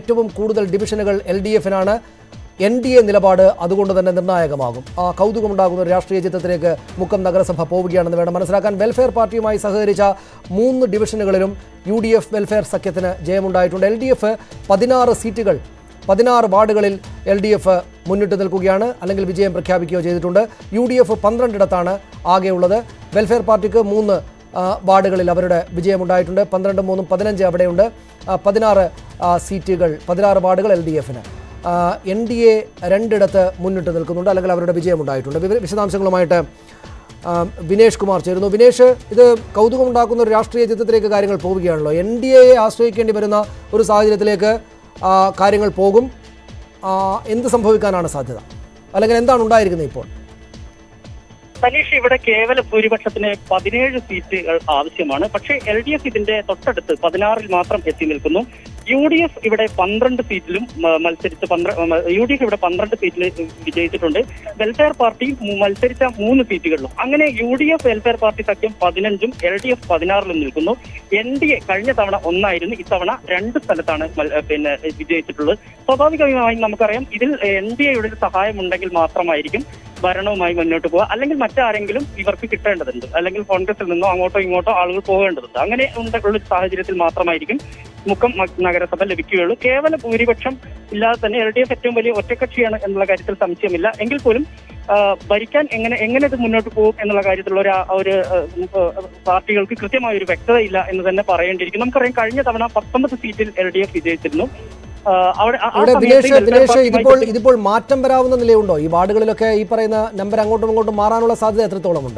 ഏറ്റവും കൂടുതൽ ഡിവിഷനുകൾ എൽ ഡി എഫിനാണ് എൻ ഡി എ നിലപാട് അതുകൊണ്ട് തന്നെ നിർണായകമാകും ആ കൗതുകമുണ്ടാകുന്ന ഒരു രാഷ്ട്രീയ ചിത്രത്തിലേക്ക് മുക്കം നഗരസഭ പോവുകയാണെന്ന് വേണം മനസ്സിലാക്കാൻ വെൽഫെയർ പാർട്ടിയുമായി സഹകരിച്ച മൂന്ന് ഡിവിഷനുകളിലും യു ഡി എഫ് വെൽഫെയർ സഖ്യത്തിന് ജയമുണ്ടായിട്ടുണ്ട് എൽ ഡി എഫ് പതിനാറ് സീറ്റുകൾ പതിനാറ് വാർഡുകളിൽ എൽ ഡി എഫ് മുന്നിട്ട് നിൽക്കുകയാണ് അല്ലെങ്കിൽ വിജയം പ്രഖ്യാപിക്കുകയോ ചെയ്തിട്ടുണ്ട് യു ഡി എഫ് പന്ത്രണ്ടിടത്താണ് ആകെയുള്ളത് വെൽഫെയർ പാർട്ടിക്ക് മൂന്ന് ആ, വാർഡുകളിൽ അവരുടെ വിജയമുണ്ടായിട്ടുണ്ട് പന്ത്രണ്ട് മൂന്നും പതിനഞ്ച് അവിടെയുണ്ട് ആ, പതിനാറ് ആ, സീറ്റുകൾ പതിനാറ് വാർഡുകൾ എൽ ഡി എഫിന് എൻ ഡി എ രണ്ടിടത്ത് മുന്നിട്ട് നിൽക്കുന്നുണ്ട് അല്ലെങ്കിൽ അവരുടെ വിജയമുണ്ടായിട്ടുണ്ട് വിവ- വിശദാംശങ്ങളുമായിട്ട് ആ, വിനേഷ് കുമാർ ചേരുന്നു വിനേഷ് ഇത് കൗതുകമുണ്ടാക്കുന്ന ഒരു രാഷ്ട്രീയ ചിത്രത്തിലേക്ക് കാര്യങ്ങൾ പോവുകയാണല്ലോ എൻ ഡി എയെ ആശ്രയിക്കേണ്ടി വരുന്ന ഒരു സാഹചര്യത്തിലേക്ക് ആ, കാര്യങ്ങൾ പോകും ആ, എന്ത് സംഭവിക്കാനാണ് സാധ്യത അല്ലെങ്കിൽ എന്താണ് ഉണ്ടായിരിക്കുന്നത് ഇപ്പോൾ സനീഷ് ഇവിടെ കേവല ഭൂരിപക്ഷത്തിന് പതിനേഴ് സീറ്റുകൾ ആവശ്യമാണ് പക്ഷേ എൽ ഡി എഫ് ഇതിന്റെ തൊട്ടടുത്ത് പതിനാറിൽ മാത്രം എത്തി നിൽക്കുന്നു യു ഡി എഫ് ഇവിടെ പന്ത്രണ്ട് സീറ്റിലും മ- മത്സരിച്ച് പന്ത്രണ്ട് യു ഡി എഫ് ഇവിടെ പന്ത്രണ്ട് സീറ്റിൽ വിജയിച്ചിട്ടുണ്ട് വെൽഫെയർ പാർട്ടി മു- മത്സരിച്ച മൂന്ന് സീറ്റുകളിലും അങ്ങനെ U D F welfare party സഖ്യം പതിനഞ്ചും എൽ ഡി എഫ് പതിനാറിലും നിൽക്കുന്നു എൻ ഡി എ കഴിഞ്ഞ തവണ ഒന്നായിരുന്നു ഇത്തവണ രണ്ട് സ്ഥലത്താണ് മൽ- പിന്നെ വിജയിച്ചിട്ടുള്ളത് സ്വാഭാവികമായും നമുക്കറിയാം ഇതിൽ എൻ ഡി എയുടെ ഒരു സഹായം ഉണ്ടെങ്കിൽ മാത്രമായിരിക്കും ഭരണവുമായി മുന്നോട്ട് പോകുക അല്ലെങ്കിൽ മറ്റാരെങ്കിലും ഇവർക്ക് കിട്ടേണ്ടതുണ്ട് അല്ലെങ്കിൽ കോൺഗ്രസിൽ നിന്നോ അങ്ങോട്ടോ ഇങ്ങോട്ടോ ആളുകൾ പോകേണ്ടതുണ്ട് അങ്ങനെ ഉള്ള ഒരു സാഹചര്യത്തിൽ മാത്രമായിരിക്കും മുക്കം മ- നഗരസഭ ലഭിക്കുകയുള്ളൂ കേവല ഭൂരിപക്ഷം ഇല്ലാതെ തന്നെ എൽ ഡി എഫ് ഏറ്റവും വലിയ ഒറ്റക്കക്ഷിയാണ് എന്നുള്ള കാര്യത്തിൽ സംശയമില്ല എങ്കിൽ പോലും ആ, ഭരിക്കാൻ എങ്ങനെ എങ്ങനെ ഇത് മുന്നോട്ട് പോകും എന്നുള്ള കാര്യത്തിലുള്ള ഒരു ആ- ഒരു ആ, ഉം, പാർട്ടികൾക്ക് കൃത്യമായ ഒരു വ്യക്തതയില്ല എന്ന് തന്നെ പറയേണ്ടിയിരിക്കും നമുക്കറിയാം കഴിഞ്ഞ തവണ പത്തൊമ്പത് സീറ്റിൽ എൽ ഡി എഫ് വിജയിച്ചിരുന്നു ആ, അവിടെ ആ- ആ ഇവിടെ സമയത്ത് ദിനേഷ് വെൽഫെയർ ദിനേഷ് പാർട്ടിയുമായി ഇതിപ്പോൾ ഇതിപ്പോൾ മാറ്റം വരാവുന്ന നിലയുണ്ടോ ഈ വാർഡുകളിലൊക്കെ ഈ പറയുന്ന നമ്പർ അങ്ങോട്ടും ഇങ്ങോട്ടും മാറാനുള്ള സാധ്യത എത്രത്തോളമുണ്ട്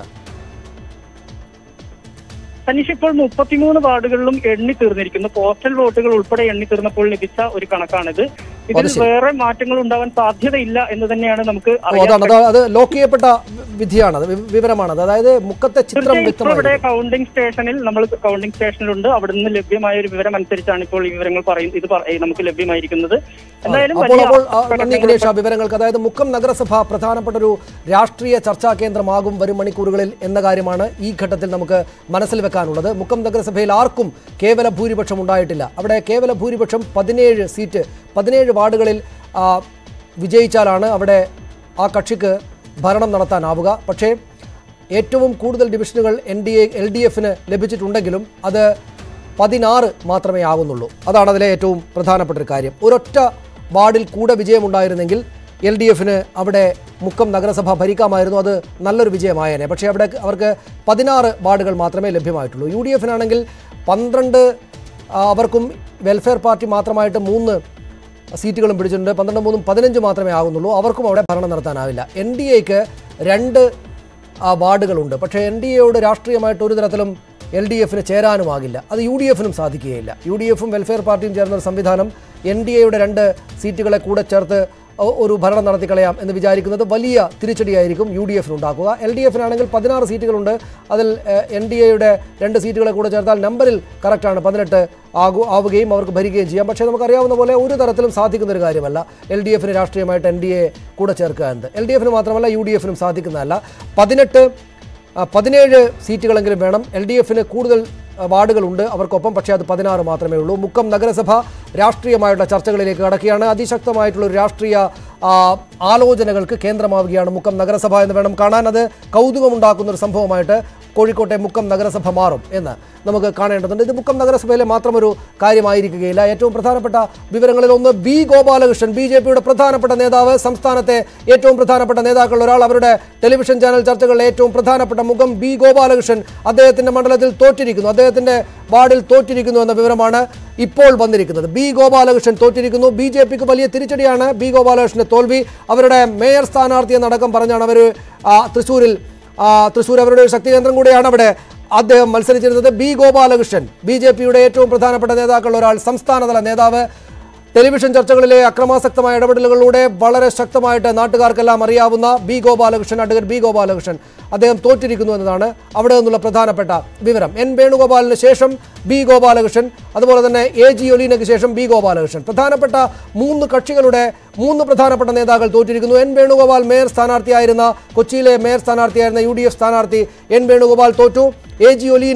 തനിഷ് ഇപ്പോൾ മുപ്പത്തിമൂന്ന് വാർഡുകളിലും എണ്ണി തീർന്നിരിക്കുന്നു പോസ്റ്റൽ വോട്ടുകൾ ഉൾപ്പെടെ എണ്ണി തീർന്നപ്പോൾ ലഭിച്ച ഒരു കണക്കാണിത് ഇതിൽ അത് ശരി. വേറെ മാറ്റങ്ങൾ ഉണ്ടാവാൻ സാധ്യതയില്ല എന്ന് തന്നെയാണ് നമുക്ക് ഓ അറിയാൻ അതാണ് അത് അത് ലോക്ക് ചെയ്യപ്പെട്ട വിധിയാണത് വി- വിവരമാണത് അതായത് മുക്കത്തെ ചിത്രം തീർച്ചയായും ഇപ്പോൾ ഇവിടെ വ്യക്തമായി കൗണ്ടിംഗ് സ്റ്റേഷനിൽ നമ്മൾ കൗണ്ടിംഗ് സ്റ്റേഷനിലുണ്ട് അവിടുന്ന് ലഭ്യമായ ഒരു വിവരം അനുസരിച്ചാണ് ഇപ്പോൾ ഈ വിവരങ്ങൾ പറയും ഇത് പറ- നമുക്ക് ലഭ്യമായിരിക്കുന്നത് എന്തായാലും അപ്പോൾ വലിയ അപ്പോൾ ആ, നന്ദി പ്രകടനങ്ങൾ ഗണേഷ് ആ വിവരങ്ങൾക്ക് അതായത് മുക്കം നഗരസഭ പ്രധാനപ്പെട്ട ഒരു രാഷ്ട്രീയ ചർച്ചാ കേന്ദ്രമാകും വരും മണിക്കൂറുകളിൽ എന്ന കാര്യമാണ് ഈ ഘട്ടത്തിൽ നമുക്ക് മനസ്സിൽ വെക്കാനുള്ളത് മുക്കം നഗരസഭയിൽ ആർക്കും കേവല ഭൂരിപക്ഷം ഉണ്ടായിട്ടില്ല അവിടെ കേവല ഭൂരിപക്ഷം പതിനേഴ് സീറ്റ് പതിനേഴ് വാർഡുകളിൽ ആ, വിജയിച്ചാലാണ് അവിടെ ആ കക്ഷിക്ക് ഭരണം നടത്താനാവുക പക്ഷേ ഏറ്റവും കൂടുതൽ ഡിവിഷനുകൾ N D A L D എഫിന് ലഭിച്ചിട്ടുണ്ടെങ്കിലും അത് പതിനാറ് മാത്രമേ ആകുന്നുള്ളൂ അതാണ് അതിലെ ഏറ്റവും പ്രധാനപ്പെട്ട ഒരു കാര്യം ഒരൊറ്റ വാർഡിൽ കൂടെ വിജയമുണ്ടായിരുന്നെങ്കിൽ എൽ ഡി എഫിന് അവിടെ മുക്കം നഗരസഭ ഭരിക്കാമായിരുന്നു അത് നല്ലൊരു വിജയമായേനെ പക്ഷേ അവിടെ അവർക്ക് പതിനാറ് വാർഡുകൾ മാത്രമേ ലഭ്യമായിട്ടുള്ളൂ യു ഡി എഫിനാണെങ്കിൽ പന്ത്രണ്ട് ആ, അവർക്കും വെൽഫെയർ പാർട്ടി മാത്രമായിട്ട് മൂന്ന് സീറ്റുകളും പിടിച്ചിട്ടുണ്ട് പന്ത്രണ്ട് മൂന്നും പതിനഞ്ച് മാത്രമേ ആകുന്നുള്ളൂ അവർക്കും അവിടെ ഭരണം നടത്താനാവില്ല എൻ ഡി എക്ക് രണ്ട് ആ, വാർഡുകളുണ്ട് പക്ഷേ എൻ ഡി എയോട് രാഷ്ട്രീയമായിട്ട് ഒരു തരത്തിലും എൽ ഡി എഫിന് ചേരാനുമാകില്ല അത് യു ഡി എഫിനും സാധിക്കുകയില്ല യു ഡി എഫും വെൽഫെയർ പാർട്ടിയും ചേർന്ന ഒരു സംവിധാനം എൻ ഡി എയുടെ രണ്ട് സീറ്റുകളെ കൂടെ ചേർത്ത് ഒ- ഒരു ഭരണം നടത്തിക്കളയാം എന്ന് വിചാരിക്കുന്നത് വലിയ തിരിച്ചടിയായിരിക്കും യു ഡി എഫിന് ഉണ്ടാക്കുക എൽ ഡി എഫിനാണെങ്കിൽ പതിനാറ് സീറ്റുകളുണ്ട് അതിൽ എൻ ഡി എയുടെ രണ്ട് സീറ്റുകളെ കൂടെ ചേർത്താൽ നമ്പറിൽ കറക്റ്റാണ് പതിനെട്ട് ആകു ആവുകയും അവർക്ക് ഭരിക്കുകയും ചെയ്യാം പക്ഷേ നമുക്കറിയാവുന്ന പോലെ ഒരു തരത്തിലും സാധിക്കുന്ന ഒരു കാര്യമല്ല എൽ ഡി എഫിന് രാഷ്ട്രീയമായിട്ട് എൻ ഡി എ കൂടെ ചേർക്കുക എന്നത് എൽ ഡി എഫിന് മാത്രമല്ല യു ഡി എഫിനും സാധിക്കുന്നതല്ല പതിനെട്ട് ആ, പതിനേഴ് സീറ്റുകളെങ്കിലും വേണം എൽ ഡി എഫിന് കൂടുതൽ ആ, വാർഡുകളുണ്ട് അവർക്കൊപ്പം പക്ഷേ അത് പതിനാറ് മാത്രമേ ഉള്ളൂ മുക്കം നഗരസഭ രാഷ്ട്രീയമായിട്ടുള്ള ചർച്ചകളിലേക്ക് കടക്കുകയാണ് അതിശക്തമായിട്ടുള്ള ഒരു രാഷ്ട്രീയ ആ, ആലോചനകൾക്ക് കേന്ദ്രമാവുകയാണ് മുക്കം നഗരസഭ എന്ന് വേണം കാണാൻ അത് കൗതുകമുണ്ടാക്കുന്ന ഒരു സംഭവമായിട്ട് കോഴിക്കോട്ടെ മുക്കം നഗരസഭ മാറും എന്ന് നമുക്ക് കാണേണ്ടതുണ്ട് ഇത് മുക്കം നഗരസഭയിലെ മാത്രം ഒരു കാര്യമായിരിക്കുകയില്ല ഏറ്റവും പ്രധാനപ്പെട്ട വിവരങ്ങളിൽ ഒന്ന് ബി ഗോപാലകൃഷ്ണൻ ബി ജെ പിയുടെ പ്രധാനപ്പെട്ട നേതാവ് സംസ്ഥാനത്തെ ഏറ്റവും പ്രധാനപ്പെട്ട നേതാക്കളിൽ ഒരാൾ അവരുടെ ടെലിവിഷൻ ചാനൽ ചർച്ചകളിലെ ഏറ്റവും പ്രധാനപ്പെട്ട മുഖം ബി ഗോപാലകൃഷ്ണൻ അദ്ദേഹത്തിന്റെ മണ്ഡലത്തിൽ തോറ്റിരിക്കുന്നു അദ്ദേഹത്തിന്റെ വാർഡിൽ തോറ്റിരിക്കുന്നു എന്ന വിവരമാണ് ഇപ്പോൾ വന്നിരിക്കുന്നത് ബി ഗോപാലകൃഷ്ണൻ തോറ്റിരിക്കുന്നു ബി ജെ പിക്ക് വലിയ തിരിച്ചടിയാണ് ബി ഗോപാലകൃഷ്ണന്റെ തോൽവി അവരുടെ മേയർ സ്ഥാനാർത്ഥി എന്നടക്കം പറഞ്ഞാണ് അവർ തൃശ്ശൂരിൽ ആ, തൃശ്ശൂർ അവരുടെ ഒരു ശക്തി കേന്ദ്രം കൂടിയാണ് അവിടെ അദ്ദേഹം മത്സരിച്ചിരുന്നത് ബി ഗോപാലകൃഷ്ണൻ ബി ജെ പിയുടെ ഏറ്റവും പ്രധാനപ്പെട്ട നേതാക്കളിൽ ഒരാൾ സംസ്ഥാനതല നേതാവ് ടെലിവിഷൻ ചർച്ചകളിലെ അക്രമാസക്തമായ ഇടപെടലുകളിലൂടെ വളരെ ശക്തമായിട്ട് നാട്ടുകാർക്കെല്ലാം അറിയാവുന്ന B Gopalakrishnan advocate B Gopalakrishnan അദ്ദേഹം തോറ്റിരിക്കുന്നു എന്നതാണ് അവിടെ നിന്നുള്ള പ്രധാനപ്പെട്ട വിവരം എൻ വേണുഗോപാലിന് ശേഷം ബി ഗോപാലകൃഷ്ണൻ അതുപോലെ തന്നെ എ ജി ഒലീനയ്ക്ക് ശേഷം ബി ഗോപാലകൃഷ്ണൻ പ്രധാനപ്പെട്ട മൂന്ന് കക്ഷികളുടെ മൂന്ന് പ്രധാനപ്പെട്ട നേതാക്കൾ തോറ്റിരിക്കുന്നു എൻ വേണുഗോപാൽ മേയർ സ്ഥാനാർത്ഥിയായിരുന്ന കൊച്ചിയിലെ മേയർ സ്ഥാനാർത്ഥിയായിരുന്ന യു ഡി എഫ് സ്ഥാനാർത്ഥി എൻ വേണുഗോപാൽ തോറ്റു A G Oleena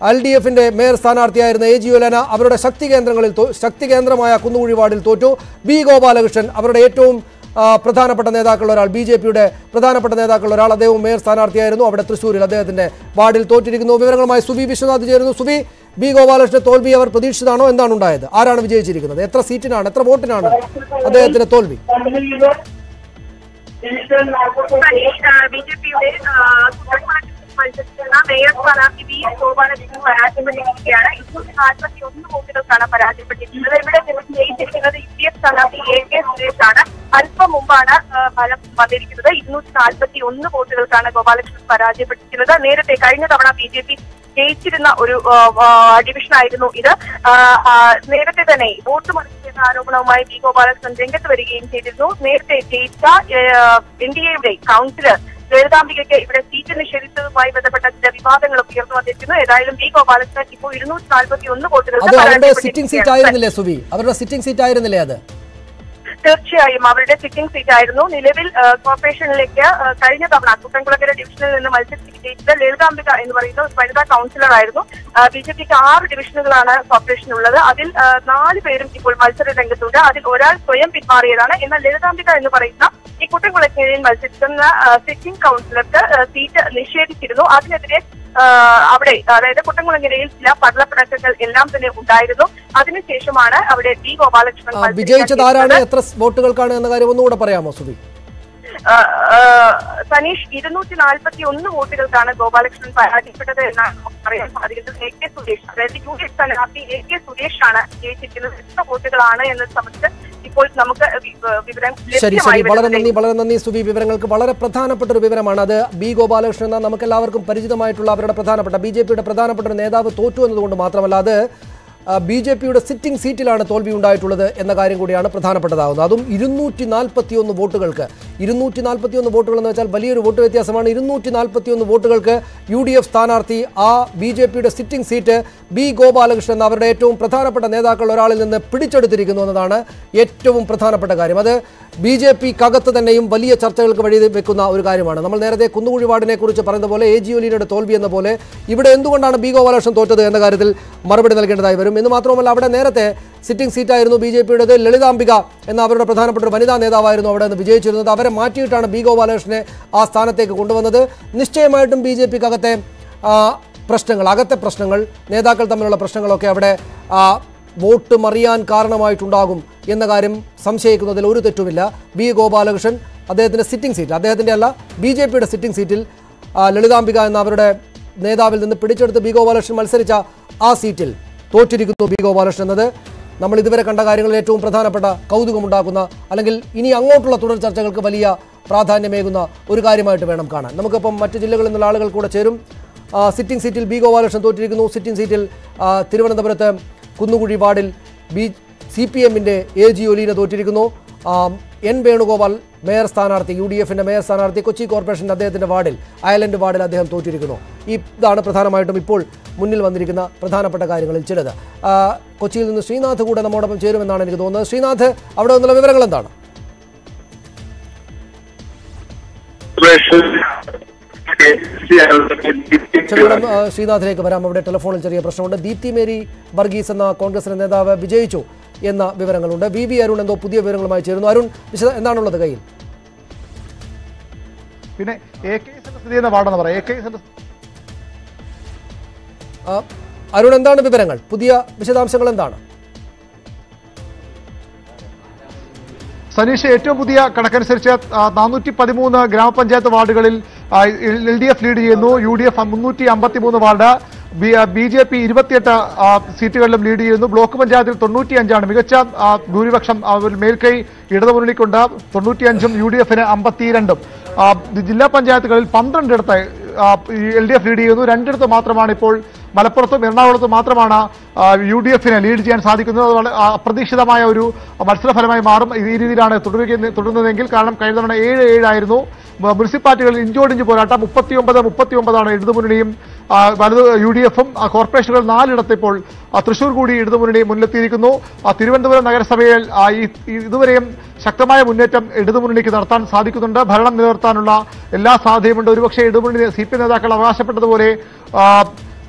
L D എഫിന്റെ മേയർ സ്ഥാനാർത്ഥിയായിരുന്ന എ ജി ഒലന അവരുടെ ശക്തി കേന്ദ്രങ്ങളിൽ തോ- ശക്തി കേന്ദ്രമായ കുന്നുകുഴി വാർഡിൽ തോറ്റു ബി ഗോപാലകൃഷ്ണൻ അവരുടെ ഏറ്റവും ആ, പ്രധാനപ്പെട്ട നേതാക്കളുടെ ഒരാൾ ബി ജെ പിയുടെ പ്രധാനപ്പെട്ട നേതാക്കളുടെ ഒരാൾ അദ്ദേഹവും മേയർ സ്ഥാനാർത്ഥിയായിരുന്നു അവിടെ തൃശ്ശൂരിൽ അദ്ദേഹത്തിന്റെ വാർഡിൽ തോറ്റിരിക്കുന്നു വിവരങ്ങളുമായി സുബി വിശ്വനാഥ് ചേരുന്നു സുബി ബി ഗോപാലകൃഷ്ണന്റെ തോൽവി അവർ പ്രതീക്ഷിച്ചതാണോ എന്താണ് ഉണ്ടായത് ആരാണ് വിജയിച്ചിരിക്കുന്നത് എത്ര സീറ്റിനാണ് എത്ര വോട്ടിനാണ് അദ്ദേഹത്തിന്റെ തോൽവി ബി ജെ പിയുടെ മത്സരിക്കുന്ന മേയർ സ്ഥാനാർത്ഥി വി എസ് ഗോപാലകൃഷ്ണൻ പരാജയപ്പെട്ടിരിക്കുകയാണ് ഇരുന്നൂറ്റി നാൽപ്പത്തി ഒന്ന് വോട്ടുകൾക്കാണ് പരാജയപ്പെട്ടിരിക്കുന്നത് ഇവിടെ ജയിച്ചിരിക്കുന്നത് യു ഡി എഫ് സ്ഥാനാർത്ഥി എ കെ സുരേഷാണ് അല്പം മുമ്പാണ് ആ, ഫലം വന്നിരിക്കുന്നത് ഇരുന്നൂറ്റി നാൽപ്പത്തി ഒന്ന് വോട്ടുകൾക്കാണ് ഗോപാലകൃഷ്ണൻ പരാജയപ്പെട്ടിരിക്കുന്നത് നേരത്തെ കഴിഞ്ഞ തവണ ബി ജെ പി ജയിച്ചിരുന്ന ഒരു ആ, ആ, ഡിവിഷനായിരുന്നു ഇത് ആ, ആ, നേരത്തെ തന്നെ വോട്ട് മറിച്ചെന്ന ആരോപണവുമായി ബി ഗോപാലകൃഷ്ണൻ രംഗത്ത് വരികയും ചെയ്തിരുന്നു നേരത്തെ ജയിച്ച എൻ ഡി എയുടെ കൗൺസിലർ ലളിതാംബികയ്ക്ക് ഇവിടെ സീറ്റ് നിഷേധിച്ചതുമായി ബന്ധപ്പെട്ട ചില വിവാദങ്ങളും ഉയർന്നു വന്നിരിക്കുന്നു ഏതായാലും ബി ഗോപാലകൃഷ്ണൻ ഇപ്പോൾ ഇരുന്നൂറ്റി നാൽപ്പത്തി ഒന്ന് വോട്ടുകൾക്ക് അത് അവരുടെ സിറ്റിംഗ് സീറ്റ് പരാജയപ്പെട്ടിരിക്കുകയാണ്. ആയിരുന്നില്ലേ സുബി അവരുടെ സിറ്റിംഗ് സീറ്റ് ആയിരുന്നില്ലേ അത് തീർച്ചയായും അവരുടെ സിറ്റിംഗ് സീറ്റ് ആയിരുന്നു നിലവിൽ ആ, കോർപ്പറേഷനിലേക്ക് ആ, കഴിഞ്ഞ തവണ കുട്ടൻകുളക്കര ഡിവിഷനിൽ നിന്ന് മത്സരിച്ച് വിജയിച്ചത് ലളിതാംബിക എന്ന് പറയുന്ന ഒരു വനിതാ കൗൺസിലർ ആയിരുന്നു ബി ജെ പിക്ക് ആറ് ഡിവിഷനുകളാണ് കോർപ്പറേഷനുള്ളത് അതിൽ ആ, നാല് പേരും ഇപ്പോൾ മത്സര രംഗത്തുണ്ട് അതിൽ ഒരാൾ സ്വയം പിന്മാറിയതാണ് എന്നാൽ ലളിതാംബിക എന്ന് പറയുന്ന ഈ കുട്ടൻകുളക്കരയിൽ മത്സരിക്കുന്ന സിറ്റിംഗ് കൗൺസിലർക്ക് ആ, സീറ്റ് നിഷേധിച്ചിരുന്നു അതിനെതിരെ ആ, അവിടെ അതായത് കുട്ടൻകുളങ്ങരയിൽ ചില പടലപ്പിണക്കങ്ങൾ എല്ലാം തന്നെ ഉണ്ടായിരുന്നു അതിനുശേഷമാണ് അവിടെ ബി ഗോപാലകൃഷ്ണൻ ആ, മത്സരിക്കാൻ വിജയിച്ചത് ആരാണ് എത്തുന്നത്. എത്ര വോട്ടുകൾക്കാണ് എന്ന കാര്യം ഒന്നുകൂടെ പറയാമോ സുബി ആ, ആ, സനീഷ് ഇരുന്നൂറ്റി നാൽപ്പത്തി ഒന്ന് വോട്ടുകൾക്കാണ് ഗോപാലകൃഷ്ണൻ പരാജയപ്പെട്ടത് എന്നാണ് നമുക്ക് പറയാൻ സാധിക്കുന്നത് എ കെ സുരേഷ് അതായത് യു ഡി എഫ് സ്ഥാനാർത്ഥി എ കെ സുരേഷ് ആണ് ജയിച്ചിരിക്കുന്നത് എത്ര വോട്ടുകളാണ് എന്നത് സംബന്ധിച്ച് ഇപ്പോൾ നമുക്ക് വി- വിവരം ശരി ശരി ലഭ്യമായി വളരെ വരുന്നത് നന്ദി വളരെ നന്ദി സുബി വിവരങ്ങൾക്ക് വളരെ പ്രധാനപ്പെട്ട ഒരു വിവരമാണ് അത് ബി ഗോപാലകൃഷ്ണൻ എന്ന നമുക്ക് എല്ലാവർക്കും പരിചിതമായിട്ടുള്ള അവരുടെ പ്രധാനപ്പെട്ട ബി ജെ പിയുടെ പ്രധാനപ്പെട്ട ഒരു നേതാവ് തോറ്റു എന്നതുകൊണ്ട് മാത്രമല്ല അത് ബി ജെ പിയുടെ സിറ്റിംഗ് സീറ്റിലാണ് തോൽവി ഉണ്ടായിട്ടുള്ളത് എന്ന കാര്യം കൂടിയാണ് പ്രധാനപ്പെട്ടതാകുന്നത് അതും ഇരുന്നൂറ്റി നാൽപ്പത്തി ഒന്ന് വോട്ടുകൾക്ക് ഇരുന്നൂറ്റി നാൽപ്പത്തി ഒന്ന് വോട്ടുകൾ എന്ന് വെച്ചാൽ വലിയൊരു വോട്ട് വ്യത്യാസമാണ് ഇരുന്നൂറ്റി നാൽപ്പത്തി ഒന്ന് വോട്ടുകൾക്ക് യു ഡി എഫ് സ്ഥാനാർത്ഥി ആ ബി ജെ പിയുടെ സിറ്റിംഗ് സീറ്റ് ബി ഗോപാലകൃഷ്ണൻ എന്ന അവരുടെ ഏറ്റവും പ്രധാനപ്പെട്ട നേതാക്കൾ ഒരാളിൽ നിന്ന് പിടിച്ചെടുത്തിരിക്കുന്നു എന്നതാണ് ഏറ്റവും പ്രധാനപ്പെട്ട കാര്യം അത് ബി ജെ പിക്കകത്ത് തന്നെയും വലിയ ചർച്ചകൾക്ക് വഴി വെക്കുന്ന ഒരു കാര്യമാണ് നമ്മൾ നേരത്തെ കുന്നുകുഴി വാർഡിനെ കുറിച്ച് പറഞ്ഞതുപോലെ എ ജി ഒലീനയുടെ തോൽവി എന്ന പോലെ ഇവിടെ എന്തുകൊണ്ടാണ് ബി ഗോപാലകൃഷ്ണൻ തോറ്റത് എന്ന കാര്യത്തിൽ മറുപടി നൽകേണ്ടതായി വരും എന്ന് മാത്രമല്ല അവിടെ നേരത്തെ സിറ്റിംഗ് സീറ്റായിരുന്നു ബി ജെ പിയുടേത് ലളിതാംബിക എന്ന അവരുടെ പ്രധാനപ്പെട്ട ഒരു വനിതാ നേതാവായിരുന്നു അവിടെ നിന്ന് വിജയിച്ചിരുന്നത് അവരെ മാറ്റിയിട്ടാണ് ബി ഗോപാലകൃഷ്ണനെ ആ സ്ഥാനത്തേക്ക് കൊണ്ടുവന്നത് നിശ്ചയമായിട്ടും ബി ജെ പിക്കകത്തെ പ്രശ്നങ്ങൾ അകത്തെ പ്രശ്നങ്ങൾ നേതാക്കൾ തമ്മിലുള്ള പ്രശ്നങ്ങളൊക്കെ അവിടെ ആ, വോട്ട് മറിയാൻ കാരണമായിട്ടുണ്ടാകും എന്ന കാര്യം സംശയിക്കുന്നതിൽ ഒരു തെറ്റുമില്ല ബി ഗോപാലകൃഷ്ണൻ അദ്ദേഹത്തിൻ്റെ സിറ്റിംഗ് സീറ്റ് അദ്ദേഹത്തിൻ്റെ അല്ല ബി ജെ പിയുടെ സിറ്റിംഗ് സീറ്റിൽ ആ, ലളിതാംബിക എന്ന അവരുടെ നേതാവിൽ നിന്ന് പിടിച്ചെടുത്ത് ബി ഗോപാലകൃഷ്ണൻ മത്സരിച്ച ആ സീറ്റിൽ തോറ്റിരിക്കുന്നു ബി ഗോപാലകൃഷ്ണൻ എന്നത് നമ്മൾ ഇതുവരെ കണ്ട കാര്യങ്ങളിൽ ഏറ്റവും പ്രധാനപ്പെട്ട കൗതുകമുണ്ടാക്കുന്ന അല്ലെങ്കിൽ ഇനി അങ്ങോട്ടുള്ള തുടർ ചർച്ചകൾക്ക് വലിയ പ്രാധാന്യമേകുന്ന ഒരു കാര്യമായിട്ട് വേണം കാണാൻ നമുക്കിപ്പം മറ്റ് ജില്ലകളിൽ നിന്നുള്ള ആളുകൾ കൂടെ ചേരും ആ, സിറ്റിംഗ് സീറ്റിൽ ബി ഗോപാലകൃഷ്ണൻ തോറ്റിരിക്കുന്നു സിറ്റിംഗ് സീറ്റിൽ ആ, തിരുവനന്തപുരത്ത് കുന്നുകുഴി വാർഡിൽ ബി സി പി എമ്മിൻ്റെ എ ജി ഒലീന തോറ്റിരിക്കുന്നു ആ, എൻ വേണുഗോപാൽ മേയർ സ്ഥാനാർത്ഥി യു ഡി എഫിൻ്റെ മേയർ സ്ഥാനാർത്ഥി കൊച്ചി കോർപ്പറേഷൻ്റെ അദ്ദേഹത്തിൻ്റെ വാർഡിൽ അയലൻഡ് വാർഡിൽ അദ്ദേഹം തോറ്റിരിക്കുന്നു ഈ ഇതാണ് പ്രധാനമായിട്ടും ഇപ്പോൾ മുന്നിൽ വന്നിരിക്കുന്ന പ്രധാനപ്പെട്ട കാര്യങ്ങളിൽ ചിലത് ആ, കൊച്ചിയിൽ നിന്ന് ശ്രീനാഥ് കൂടെ നമ്മോടൊപ്പം ചേരുമെന്നാണ് എനിക്ക് തോന്നുന്നത് ശ്രീനാഥ് അവിടെ നിന്നുള്ള വിവരങ്ങൾ എന്താണ് ചെറുകിടം ആ, ശ്രീനാഥിലേക്ക് വരാം അവിടെ ടെലിഫോണിൽ ചെറിയ പ്രശ്നമുണ്ട് ദീപ്തി മേരി വർഗീസ് എന്ന കോൺഗ്രസിന്റെ നേതാവ് വിജയിച്ചു എന്ന വിവരങ്ങളുണ്ട് വി വി അരുൺ എന്തോ പുതിയ വിവരങ്ങളുമായി ചേരുന്നു അരുൺ വിശദ എന്താണുള്ളത് കയ്യിൽ പിന്നെ എ കെ എസിന്റെ സ്ഥിതി ചെയ്യുന്ന വാർഡെന്ന് പറയാം എ കെ എസിന്റെ ആ, അരുൺ എന്താണ് വിവരങ്ങൾ പുതിയ വിശദാംശങ്ങൾ എന്താണ് സനീഷ് ഏറ്റവും പുതിയ കണക്കനുസരിച്ച് നാനൂറ്റി പതിമൂന്ന് ഗ്രാമപഞ്ചായത്ത് വാർഡുകളിൽ എൽ ഡി എഫ് ലീഡ് ചെയ്യുന്നു യു ഡി എഫ് മുന്നൂറ്റി അമ്പത്തി മൂന്ന് വാർഡ് ബി ജെ പി ഇരുപത്തിയെട്ട് ആ, സീറ്റുകളിലും ലീഡ് ചെയ്യുന്നു ബ്ലോക്ക് പഞ്ചായത്തിൽ തൊണ്ണൂറ്റിയഞ്ചാണ് മികച്ച ആ, ഭൂരിപക്ഷം ആ, ഒരു മേൽക്കൈ ഇടതുമുന്നണിക്കുണ്ട് തൊണ്ണൂറ്റിയഞ്ചും യു ഡി എഫിന് അമ്പത്തിരണ്ടും ആ, ജില്ലാ പഞ്ചായത്തുകളിൽ പന്ത്രണ്ടിടത്ത് എൽ ഡി എഫ് ലീഡ് ചെയ്യുന്നു രണ്ടിടത്ത് മാത്രമാണ് ഇപ്പോൾ മലപ്പുറത്തും എറണാകുളത്തും മാത്രമാണ് യു ഡി എഫിനെ ലീഡ് ചെയ്യാൻ സാധിക്കുന്നത് അത് വളരെ ആ, അപ്രതീക്ഷിതമായ ഒരു മത്സരഫലമായി മാറും ഈ രീതിയിലാണ് തുടരുക തുടരുന്നതെങ്കിൽ കാരണം കഴിഞ്ഞ തവണ ഏഴ് ഏഴായിരുന്നു മ- മുനിസിപ്പാലിറ്റികളിൽ ഇഞ്ചോടിഞ്ച് പോരാട്ടം മുപ്പത്തിയൊമ്പത് മുപ്പത്തിയൊമ്പതാണ് ഇടതുമുന്നണിയും ആ, വലത് യു ഡി എഫും കോർപ്പറേഷനുകൾ നാലിടത്ത് ഇപ്പോൾ ആ, തൃശൂർ കൂടി ഇടതുമുന്നണി മുന്നിലെത്തിയിരിക്കുന്നു ആ, തിരുവനന്തപുരം നഗരസഭയിൽ ആ, ഈ ഈ ഇതുവരെയും ശക്തമായ മുന്നേറ്റം ഇടതുമുന്നണിക്ക് നടത്താൻ സാധിക്കുന്നുണ്ട് ഭരണം നിലനിർത്താനുള്ള എല്ലാ സാധ്യതയുമുണ്ട് ഒരുപക്ഷെ ഇടതുമുന്നണി സി പി നേതാക്കൾ അവകാശപ്പെട്ടതുപോലെ ആ,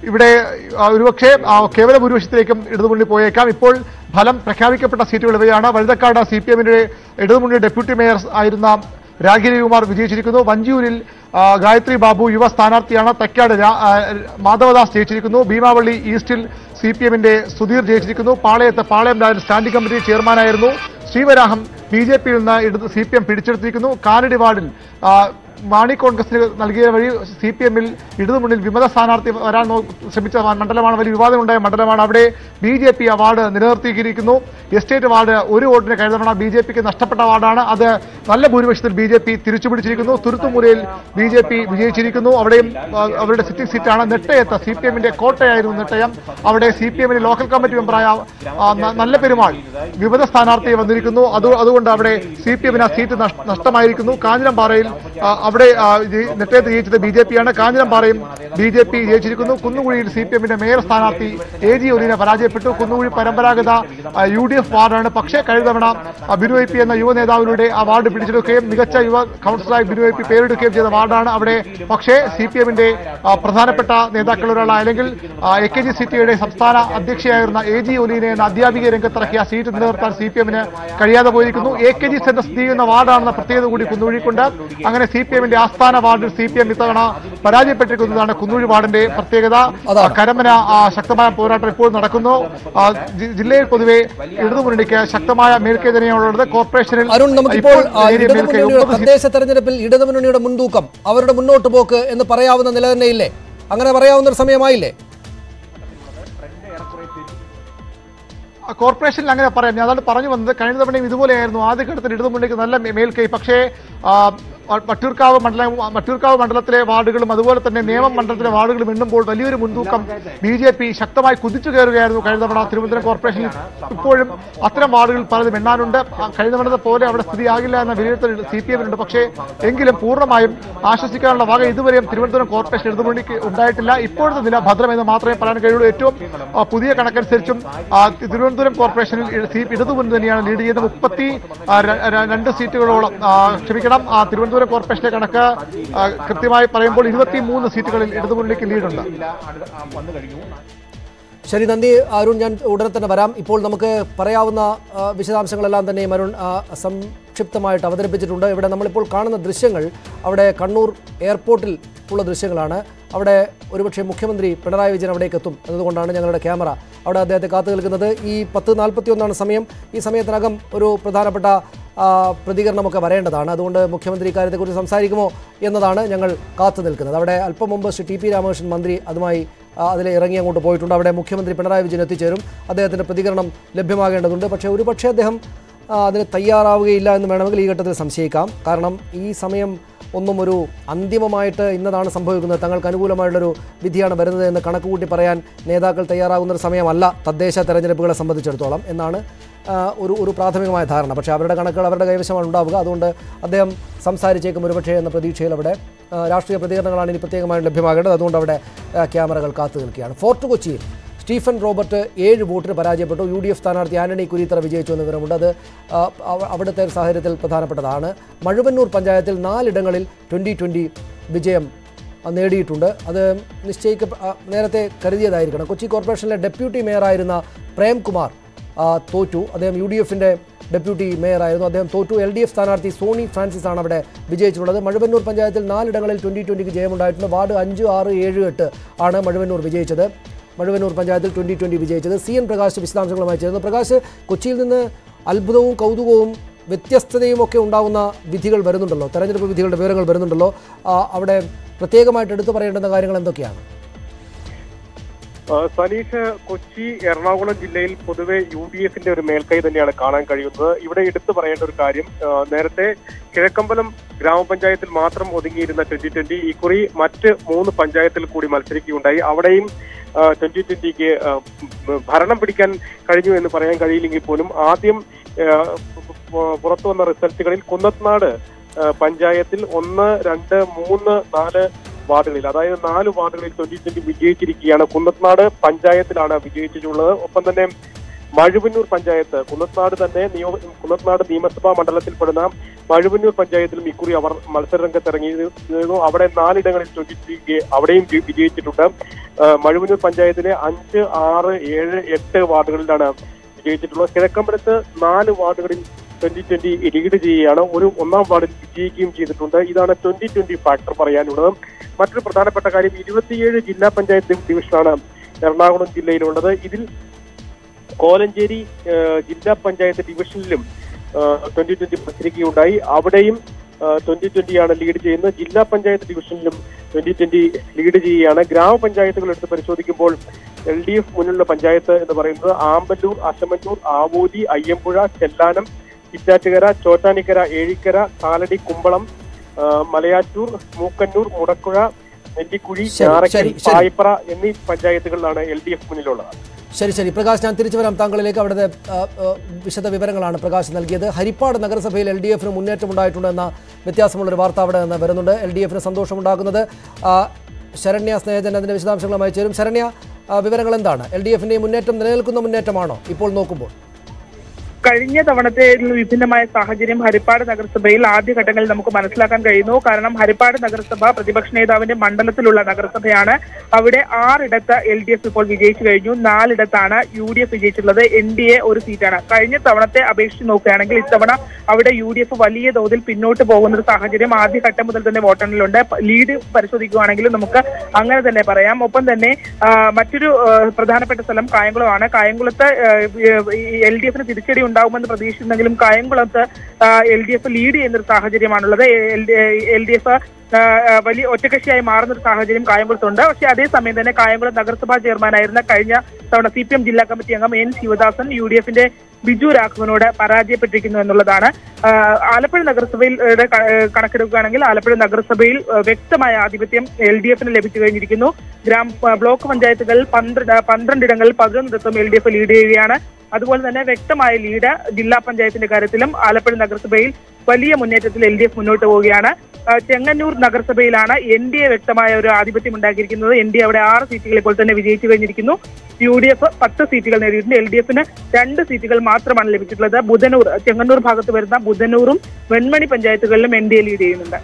ഇവിടെ ആ, ഒരുപക്ഷെ ആ, കേവല ഭൂരിപക്ഷത്തിലേക്കും ഇടതുമുന്നണി പോയേക്കാം ഇപ്പോൾ ഫലം പ്രഖ്യാപിക്കപ്പെട്ട സീറ്റുകൾ ഇവയാണ് വഴുതക്കാട് സി പി എമ്മിന്റെ ഇടതുമുന്നണി ഡെപ്യൂട്ടി മേയർ ആയിരുന്ന രാഗിനി കുമാർ വിജയിച്ചിരിക്കുന്നു വഞ്ചിയൂരിൽ ആ, ഗായത്രി ബാബു യുവ സ്ഥാനാർത്ഥിയാണ് തക്കാട് രാ- ആ, മാധവദാസ് ജയിച്ചിരിക്കുന്നു ഭീമാവള്ളി ഈസ്റ്റിൽ സി പി എമ്മിന്റെ സുധീർ ജയിച്ചിരിക്കുന്നു പാളയത്ത് പാളയം രാജൻ സ്റ്റാൻഡിംഗ് കമ്മിറ്റി ചെയർമാനായിരുന്നു ശ്രീവരാഹം ബി ജെ പിയിൽ നിന്ന് ഇടത് സി പി എം പിടിച്ചെടുത്തിരിക്കുന്നു കാലടി വാർഡിൽ ആ, മാണി കോൺഗ്രസിന് നൽകിയ വഴി സി പി എമ്മിൽ ഇടതുമുന്നിൽ വിമത സ്ഥാനാർത്ഥി വരാൻ നോ- ശ്രമിച്ച മണ്ഡലമാണ് വലിയ വിവാദമുണ്ടായ മണ്ഡലമാണ് അവിടെ ബി ജെ പി ആ വാർഡ് നിലനിർത്തിയിരിക്കുന്നു എസ്റ്റേറ്റ് വാർഡ് ഒരു വോട്ടിന് കഴിഞ്ഞ തവണ ബി ജെ പിക്ക് നഷ്ടപ്പെട്ട വാർഡാണ് അത് നല്ല ഭൂരിപക്ഷത്തിൽ ബി ജെ പി തിരിച്ചുപിടിച്ചിരിക്കുന്നു തുരുത്തുമുരയിൽ ബി ജെ പി വിജയിച്ചിരിക്കുന്നു അവിടെയും ആ, അവരുടെ സിറ്റിംഗ് സീറ്റാണ് നെട്ടയത്ത് സി പി എമ്മിന്റെ കോട്ടയായിരുന്നു നെട്ടയം അവിടെ സി പി എമ്മിന്റെ ലോക്കൽ കമ്മിറ്റി മെമ്പറായ ആ, ന- നല്ല പെരുമാൾ വിമത സ്ഥാനാർത്ഥി വന്നിരിക്കുന്നു അത് അതുകൊണ്ട് അവിടെ സി പി എമ്മിന് ആ സീറ്റ് നഷ്- നഷ്ടമായിരിക്കുന്നു കാഞ്ഞിരംപാറയിൽ ആ, അവിടെ ആ, ജയി- നെട്ടയത്ത് ജയിച്ചത് ബി ജെ പിയാണ് കാഞ്ഞിരംപാറയും ബി ജെ പി ജയിച്ചിരിക്കുന്നു കുന്നുകുഴിയിൽ സി പി എമ്മിന്റെ മേയർ സ്ഥാനാർത്ഥി എ ജി ഒലീന പരാജയപ്പെട്ടു കുന്നുകുഴി പരമ്പരാഗത യു ഡി എഫ് വാർഡാണ് പക്ഷേ കഴിഞ്ഞ തവണ ആ, ബിനു ഐ പി എന്ന യുവ നേതാവിലൂടെ ആ വാർഡ് പിടിച്ചെടുക്കുകയും മികച്ച യുവ കൗൺസിലറായി ബിനു ഐ പി പേരെടുക്കുകയും ചെയ്ത വാർഡാണ് അവിടെ പക്ഷേ സി പി എമ്മിന്റെ പ്രധാനപ്പെട്ട നേതാക്കളിൽ ഒരാളായ അല്ലെങ്കിൽ എ കെ ജി സി ടിയുടെ സംസ്ഥാന അധ്യക്ഷയായിരുന്ന എ ജി ഒലീനെ എന്ന അധ്യാപിക രംഗത്തിറക്കിയ സീറ്റ് നിലനിർത്താൻ സി പി എമ്മിന് കഴിയാതെ പോയിരിക്കുന്നു എ കെ ജി സെന്റർ സ്ഥിതി ചെയ്യുന്ന വാർഡാണെന്ന പ്രത്യേകത കൂടി കുന്നുകുഴിക്കുണ്ട് അങ്ങനെ സി പി എമ്മിന്റെ ആസ്ഥാന വാർഡിൽ സി പി എം ഇത്തവണ പരാജയപ്പെട്ടിരിക്കുന്നതാണ് കുന്നുകുഴി വാർഡിന്റെ പ്രത്യേകത അതാണ്. ആ, കരമന ആ, ശക്തമായ പോരാട്ടം ഇപ്പോൾ നടക്കുന്നു ആ, ജി- ജില്ലയിൽ പൊതുവെ ഇടതുമുന്നണിക്ക് ശക്തമായ മേൽക്കൈ തന്നെയാണുള്ളത് കോർപ്പറേഷനിൽ അരുൺ നമുക്കിപ്പോൾ ഇപ്പോൾ ആ, നേരിയ മേൽക്കൈ ഇടതുമുന്നണിയുടെ ഒമ്പത് സീറ്റ് തദ്ദേശ തെരഞ്ഞെടുപ്പിൽ ഇടതുമുന്നണിയുടെ മുൻതൂക്കം അവരുടെ മുന്നോട്ട് പോക്ക് എന്ന് പറയാവുന്ന നില തന്നെയില്ലേ അങ്ങനെ പറയാവുന്ന ഒരു സമയമായില്ലേ ആ, കോർപ്പറേഷനിൽ അങ്ങനെ പറയാം ഞാൻ അതാണ് പറഞ്ഞു വന്നത് കഴിഞ്ഞ തവണയും ഇതുപോലെയായിരുന്നു ആദ്യഘട്ടത്തിൽ ഇടതുമുന്നണിക്ക് നല്ല മേ- മേൽക്കൈ പക്ഷേ ആ, വ- വട്ടിയൂർക്കാവ് മണ്ഡലം വട്ടിയൂർക്കാവ് മണ്ഡലത്തിലെ വാർഡുകളും അതുപോലെ തന്നെ നേമം മണ്ഡലത്തിലെ വാർഡുകളും എണ്ണുമ്പോൾ വലിയൊരു മുൻതൂക്കം ബി ജെ പി ശക്തമായി കുതിച്ചു കയറുകയായിരുന്നു കഴിഞ്ഞ തവണ തിരുവനന്തപുരം കോർപ്പറേഷനിൽ ഇപ്പോഴും അത്തരം വാർഡുകൾ പലതും എണ്ണാനുണ്ട് ആ, കഴിഞ്ഞ തവണത്തെ പോലെ അവിടെ സ്ഥിതിയാകില്ല എന്ന വിലയിരുത്തൽ സി പി എമ്മിനുണ്ട് പക്ഷേ എങ്കിലും പൂർണ്ണമായും ആശ്വസിക്കാനുള്ള വക ഇതുവരെയും തിരുവനന്തപുരം കോർപ്പറേഷൻ ഇടതുമുന്നണിക്ക് ഉണ്ടായിട്ടില്ല ഇപ്പോഴത്തെ നില ഭദ്രമെന്ന് മാത്രമേ പറയാൻ കഴിയുള്ളൂ ഏറ്റവും ആ, പുതിയ കണക്കനുസരിച്ചും ആ, തിരുവനന്തപുരം കോർപ്പറേഷനിൽ ഇ- സി ഇടതുമുന്നണി തന്നെയാണ് ലീഡ് ചെയ്യുന്നത് മുപ്പത്തി ആ, ര- ര- രണ്ട് സീറ്റുകളോളം ആ, ക്ഷമിക്കണം ആ, തിരുവനന്തപുരം കോർപ്പറേഷന്റെ കണക്ക് ആ, കൃത്യമായി പറയുമ്പോൾ ഇരുപത്തി മൂന്ന് സീറ്റുകളിൽ ഇടതുമുന്നണിക്ക് ലീഡുണ്ട് ശരി നന്ദി അരുൺ ഞാൻ ഉടനെ തന്നെ വരാം ഇപ്പോൾ നമുക്ക് പറയാവുന്ന ആ, വിശദാംശങ്ങളെല്ലാം തന്നെ അരുൺ ആ, സംക്ഷിപ്തമായിട്ട് അവതരിപ്പിച്ചിട്ടുണ്ട് ഇവിടെ നമ്മളിപ്പോൾ കാണുന്ന ദൃശ്യങ്ങൾ അവിടെ കണ്ണൂർ എയർപോർട്ടിൽ ഉള്ള ദൃശ്യങ്ങളാണ് അവിടെ ഒരുപക്ഷെ മുഖ്യമന്ത്രി പിണറായി വിജയൻ അവിടേക്ക് എത്തും എന്നതുകൊണ്ടാണ് ഞങ്ങളുടെ ക്യാമറ അവിടെ അദ്ദേഹത്തെ കാത്തു നിൽക്കുന്നത് ഈ പത്ത് നാൽപ്പത്തി ഒന്നാണ് സമയം ഈ സമയത്തിനകം ഒരു പ്രധാനപ്പെട്ട ആ, പ്രതികരണമൊക്കെ വരേണ്ടതാണ് അതുകൊണ്ട് മുഖ്യമന്ത്രി ഇക്കാര്യത്തെക്കുറിച്ച് സംസാരിക്കുമോ എന്നതാണ് ഞങ്ങൾ കാത്തു നിൽക്കുന്നത് അവിടെ അല്പം മുമ്പ് ശ്രീ ടി പി രാമകൃഷ്ണൻ മന്ത്രി അതുമായി ആ, അതിൽ ഇറങ്ങി അങ്ങോട്ട് പോയിട്ടുണ്ട് അവിടെ മുഖ്യമന്ത്രി പിണറായി വിജയൻ എത്തിച്ചേരും അദ്ദേഹത്തിൻ്റെ പ്രതികരണം ലഭ്യമാകേണ്ടതുണ്ട് പക്ഷേ ഒരുപക്ഷെ അദ്ദേഹം ആ, അതിന് തയ്യാറാവുകയില്ല എന്ന് വേണമെങ്കിൽ ഈ ഘട്ടത്തിൽ സംശയിക്കാം കാരണം ഈ സമയം ഒന്നും ഒരു അന്തിമമായിട്ട് ഇന്നതാണ് സംഭവിക്കുന്നത് തങ്ങൾക്ക് അനുകൂലമായുള്ളൊരു വിധിയാണ് വരുന്നത് എന്ന് കണക്കുകൂട്ടി പറയാൻ നേതാക്കൾ തയ്യാറാകുന്ന ഒരു സമയമല്ല തദ്ദേശ തെരഞ്ഞെടുപ്പുകളെ സംബന്ധിച്ചിടത്തോളം എന്നാണ് ആ, ഒരു ഒരു പ്രാഥമികമായ ധാരണ പക്ഷേ അവരുടെ കണക്കുകൾ അവരുടെ കൈവശമാണ് ഉണ്ടാവുക അതുകൊണ്ട് അദ്ദേഹം സംസാരിച്ചേക്കും ഒരുപക്ഷേ എന്ന പ്രതീക്ഷയിൽ അവിടെ ആ, രാഷ്ട്രീയ പ്രതികരണങ്ങളാണ് ഇനി പ്രത്യേകമായും ലഭ്യമാകേണ്ടത് അതുകൊണ്ട് അവിടെ ആ, ക്യാമറകൾ കാത്തു നിൽക്കുകയാണ് ഫോർട്ട് കൊച്ചിയിൽ സ്റ്റീഫൻ റോബർട്ട് ഏഴ് വോട്ടിന് പരാജയപ്പെട്ടു യു ഡി എഫ് സ്ഥാനാർത്ഥി ആന്റണി കുരീത്തറ വിജയിച്ചു എന്ന വിവരമുണ്ട് അത് ആ, അവ- അവിടുത്തെ ഒരു സാഹചര്യത്തിൽ പ്രധാനപ്പെട്ടതാണ് മഴുവന്നൂർ പഞ്ചായത്തിൽ നാലിടങ്ങളിൽ ട്വൻ്റി ട്വൻ്റി വിജയം ആ, നേടിയിട്ടുണ്ട് അത് നിശ്ചയിക്ക ആ, നേരത്തെ കരുതിയതായിരിക്കണം കൊച്ചി കോർപ്പറേഷനിലെ ഡെപ്യൂട്ടി മേയറായിരുന്ന പ്രേംകുമാർ ആ, തോറ്റു അദ്ദേഹം യു ഡി എഫിൻ്റെ ഡെപ്യൂട്ടി മേയറായിരുന്നു അദ്ദേഹം തോറ്റു എൽ ഡി എഫ് സ്ഥാനാർത്ഥി സോണി ഫ്രാൻസിസ് ആണ് അവിടെ വിജയിച്ചിട്ടുള്ളത് മഴുവന്നൂർ പഞ്ചായത്തിൽ നാലിടങ്ങളിൽ ട്വൻ്റി ട്വൻ്റിക്ക് ജയമുണ്ടായിട്ടുണ്ട് വാർഡ് അഞ്ച് ആറ് ഏഴ് എട്ട് ആണ് മഴുവന്നൂർ വിജയിച്ചത് മഴുവന്നൂർ പഞ്ചായത്തിൽ ട്വൻ്റി ട്വൻ്റി വിജയിച്ചത് സി എൻ പ്രകാശ് വിശദാംശങ്ങളുമായി ചേർന്നു പ്രകാശ് കൊച്ചിയിൽ നിന്ന് അത്ഭുതവും കൗതുകവും വ്യത്യസ്തതയും ഒക്കെ ഉണ്ടാകുന്ന വിധികൾ വരുന്നുണ്ടല്ലോ തെരഞ്ഞെടുപ്പ് വിധികളുടെ വിവരങ്ങൾ വരുന്നുണ്ടല്ലോ ആ, അവിടെ പ്രത്യേകമായിട്ട് എടുത്തു പറയേണ്ടുന്ന കാര്യങ്ങൾ എന്തൊക്കെയാണ് ആ, സനീഷ് കൊച്ചി എറണാകുളം ജില്ലയിൽ പൊതുവെ യു ഡി എഫിന്റെ ഒരു മേൽക്കൈ തന്നെയാണ് കാണാൻ കഴിയുന്നത് ഇവിടെ എടുത്തു പറയേണ്ട ഒരു കാര്യം ആ, നേരത്തെ കിഴക്കമ്പലം ഗ്രാമപഞ്ചായത്തിൽ മാത്രം ഒതുങ്ങിയിരുന്ന ട്വന്റി ട്വന്റി ഇക്കുറി മറ്റ് മൂന്ന് പഞ്ചായത്തിൽ കൂടി മത്സരിക്കുകയുണ്ടായി അവിടെയും ട്വന്റി ട്വന്റിക്ക് ഭരണം പിടിക്കാൻ കഴിഞ്ഞു എന്ന് പറയാൻ കഴിയില്ലെങ്കിൽ പോലും ആദ്യം ആ, പു- പുറത്തു വന്ന റിസൾട്ടുകളിൽ കുന്നത്നാട് ആ, പഞ്ചായത്തിൽ ഒന്ന് രണ്ട് മൂന്ന് നാല് വാർഡുകളിൽ അതായത് നാല് വാർഡുകളിൽ ട്വന്റി ട്വന്റി വിജയിച്ചിരിക്കുകയാണ് കുന്നത്നാട് പഞ്ചായത്തിലാണ് വിജയിച്ചിട്ടുള്ളത് ഒപ്പം തന്നെ മഴുവന്നൂർ പഞ്ചായത്ത് കുന്നത്നാട് തന്നെ നിയോ കുന്നത്നാട് നിയമസഭാ മണ്ഡലത്തിൽപ്പെടുന്ന മഴുവന്നൂർ പഞ്ചായത്തിലും ഇക്കുറി അവർ മത്സരരംഗത്തിറങ്ങിയിരുന്നു അവിടെ നാലിടങ്ങളിൽ ട്വന്റി അവിടെയും ജയി- വിജയിച്ചിട്ടുണ്ട് ആ, മഴുവന്നൂർ പഞ്ചായത്തിലെ അഞ്ച് ആറ് ഏഴ് എട്ട് വാർഡുകളിലാണ് വിജയിച്ചിട്ടുള്ളത് കിഴക്കമ്പലത്ത് നാല് വാർഡുകളിൽ ട്വന്റി ട്വന്റി ലീഡ് ചെയ്യുകയാണ് ഒരു ഒന്നാം വാർഡിൽ വിജയിക്കുകയും ചെയ്തിട്ടുണ്ട് ഇതാണ് ട്വന്റി ട്വന്റി ഫാക്ടർ പറയാനുള്ളത് മറ്റൊരു പ്രധാനപ്പെട്ട കാര്യം ഇരുപത്തിയേഴ് ജില്ലാ പഞ്ചായത്ത് ഡിവിഷനാണ് എറണാകുളം ജില്ലയിലുള്ളത് ഇതിൽ കോലഞ്ചേരി ആ, ജില്ലാ പഞ്ചായത്ത് ഡിവിഷനിലും ട്വന്റി ട്വന്റി മത്സരിക്കുകയുണ്ടായി അവിടെയും ട്വന്റി ട്വന്റിയാണ് ലീഡ് ചെയ്യുന്നത് ജില്ലാ പഞ്ചായത്ത് ഡിവിഷനിലും ട്വന്റി ട്വന്റി ലീഡ് ചെയ്യുകയാണ് ഗ്രാമപഞ്ചായത്തുകൾ എടുത്ത് പരിശോധിക്കുമ്പോൾ എൽ ഡി എഫ് മുന്നിലുള്ള പഞ്ചായത്ത് എന്ന് പറയുന്നത് ആമ്പല്ലൂർ അശമന്നൂർ ആവൂലി അയ്യമ്പുഴ ചെല്ലാനം ചിറ്റാറ്റുകര ചോറ്റാനിക്കര ഏഴിക്കര കാലടി കുമ്പളം ആ, മലയാറ്റൂർ മൂക്കന്നൂർ മുടക്കുഴ നെല്ലിക്കുഴി ശരി, ഞാറക്കൽ ശരി, ശരി. പായ്പ്ര എന്നീ പഞ്ചായത്തുകളിലാണ് എൽ ഡി എഫ് മുന്നിലുള്ളത് ശരി ശരി പ്രകാശ് ഞാൻ തിരിച്ചു വരാം താങ്കളിലേക്ക് അവിടുത്തെ ആ, ആ, വിശദ വിവരങ്ങളാണ് പ്രകാശ് നൽകിയത് ഹരിപ്പാട് നഗരസഭയിൽ എൽ ഡി എഫിന് മുന്നേറ്റം ഉണ്ടായിട്ടുണ്ട് എന്ന വ്യത്യാസമുള്ളൊരു വാർത്ത അവിടെ നിന്ന് വരുന്നുണ്ട് എൽ ഡി എഫിന് സന്തോഷമുണ്ടാക്കുന്നത് ആ, ശരണ്യ സ്നേഹജൻ അതിന്റെ വിശദാംശങ്ങളുമായി ചേരും ശരണ്യ ആ, വിവരങ്ങൾ എന്താണ് എൽ ഡി എഫിന്റെ മുന്നേറ്റം നിലനിൽക്കുന്ന മുന്നേറ്റമാണോ ഇപ്പോൾ നോക്കുമ്പോൾ കഴിഞ്ഞ തവണത്തെ വിഭിന്നമായ സാഹചര്യം ഹരിപ്പാട് നഗരസഭയിൽ ആദ്യഘട്ടങ്ങളിൽ നമുക്ക് മനസ്സിലാക്കാൻ കഴിയുന്നു കാരണം ഹരിപ്പാട് നഗരസഭ പ്രതിപക്ഷ നേതാവിന്റെ മണ്ഡലത്തിലുള്ള നഗരസഭയാണ് അവിടെ ആറിടത്ത് എൽ ഡി എഫ് ഇപ്പോൾ വിജയിച്ചു കഴിഞ്ഞു നാലിടത്താണ് യു ഡി എഫ് വിജയിച്ചിട്ടുള്ളത് എൻ ഡി എ ഒരു സീറ്റാണ് കഴിഞ്ഞ തവണത്തെ അപേക്ഷിച്ച് നോക്കുകയാണെങ്കിൽ ഇത്തവണ അവിടെ യു ഡി എഫ് വലിയ തോതിൽ പിന്നോട്ട് പോകുന്ന ഒരു സാഹചര്യം ആദ്യഘട്ടം മുതൽ തന്നെ വോട്ടെണ്ണലുണ്ട് ലീഡ് പരിശോധിക്കുകയാണെങ്കിൽ നമുക്ക് അങ്ങനെ തന്നെ പറയാം ഒപ്പം തന്നെ ആ, മറ്റൊരു ആ, പ്രധാനപ്പെട്ട സ്ഥലം കായംകുളമാണ് കായംകുളത്ത് എൽ ഡി എഫിന് തിരിച്ചടി ഉണ്ടാകുമെന്ന് പ്രതീക്ഷിക്കുന്നെങ്കിലും കായംകുളത്ത് എൽ ഡി എഫ് ലീഡ് ചെയ്യുന്ന ഒരു സാഹചര്യമാണുള്ളത് എൽ ഡി എഫ് വലിയ ഒറ്റകക്ഷിയായി മാറുന്ന ഒരു സാഹചര്യം കായംകുളത്തുണ്ട് പക്ഷേ അതേസമയം തന്നെ കായംകുളം നഗരസഭാ ചെയർമാനായിരുന്ന കഴിഞ്ഞ തവണ സി പി എം ജില്ലാ കമ്മിറ്റി അംഗം എൻ ശിവദാസൻ യു ഡി എഫിന്റെ ബിജു രാഘവനോട് പരാജയപ്പെട്ടിരിക്കുന്നു എന്നുള്ളതാണ് ആ, ആലപ്പുഴ നഗരസഭയിൽ ഏ, ക- ഏ, കണക്കെടുക്കുകയാണെങ്കിൽ ആലപ്പുഴ നഗരസഭയിൽ ഏ, വ്യക്തമായ ആധിപത്യം എൽ ഡി എഫിന് ലഭിച്ചു കഴിഞ്ഞിരിക്കുന്നു ഗ്രാം ആ, ബ്ലോക്ക് പഞ്ചായത്തുകളിൽ പന്ത്രണ്ട് പന്ത്രണ്ടിടങ്ങളിൽ പതിനൊന്നിടത്തും എൽ ഡി എഫ് ലീഡ് ചെയ്യുകയാണ് അതുപോലെ തന്നെ വ്യക്തമായ ലീഡ് ജില്ലാ പഞ്ചായത്തിന്റെ കാര്യത്തിലും ആലപ്പുഴ നഗരസഭയിൽ വലിയ മുന്നേറ്റത്തിൽ എൽ ഡി എഫ് മുന്നോട്ട് പോവുകയാണ് ആ, ചെങ്ങന്നൂർ നഗരസഭയിലാണ് എൻ ഡി എ വ്യക്തമായ ഒരു ആധിപത്യം ഉണ്ടാക്കിയിരിക്കുന്നത് എൻ ഡി എ അവിടെ ആറ് സീറ്റുകൾ ഇപ്പോൾ തന്നെ വിജയിച്ചു കഴിഞ്ഞിരിക്കുന്നു യു ഡി എഫ് പത്ത് സീറ്റുകൾ നേടിയിട്ടുണ്ട് എൽ ഡി എഫിന് രണ്ട് സീറ്റുകൾ മാത്രമാണ് ലഭിച്ചിട്ടുള്ളത് ബുധനൂർ ചെങ്ങന്നൂർ ഭാഗത്ത് വരുന്ന ബുധനൂറും വെൺമണി പഞ്ചായത്തുകളിലും എൻ ഡി എ ലീഡ് ചെയ്യുന്നുണ്ട്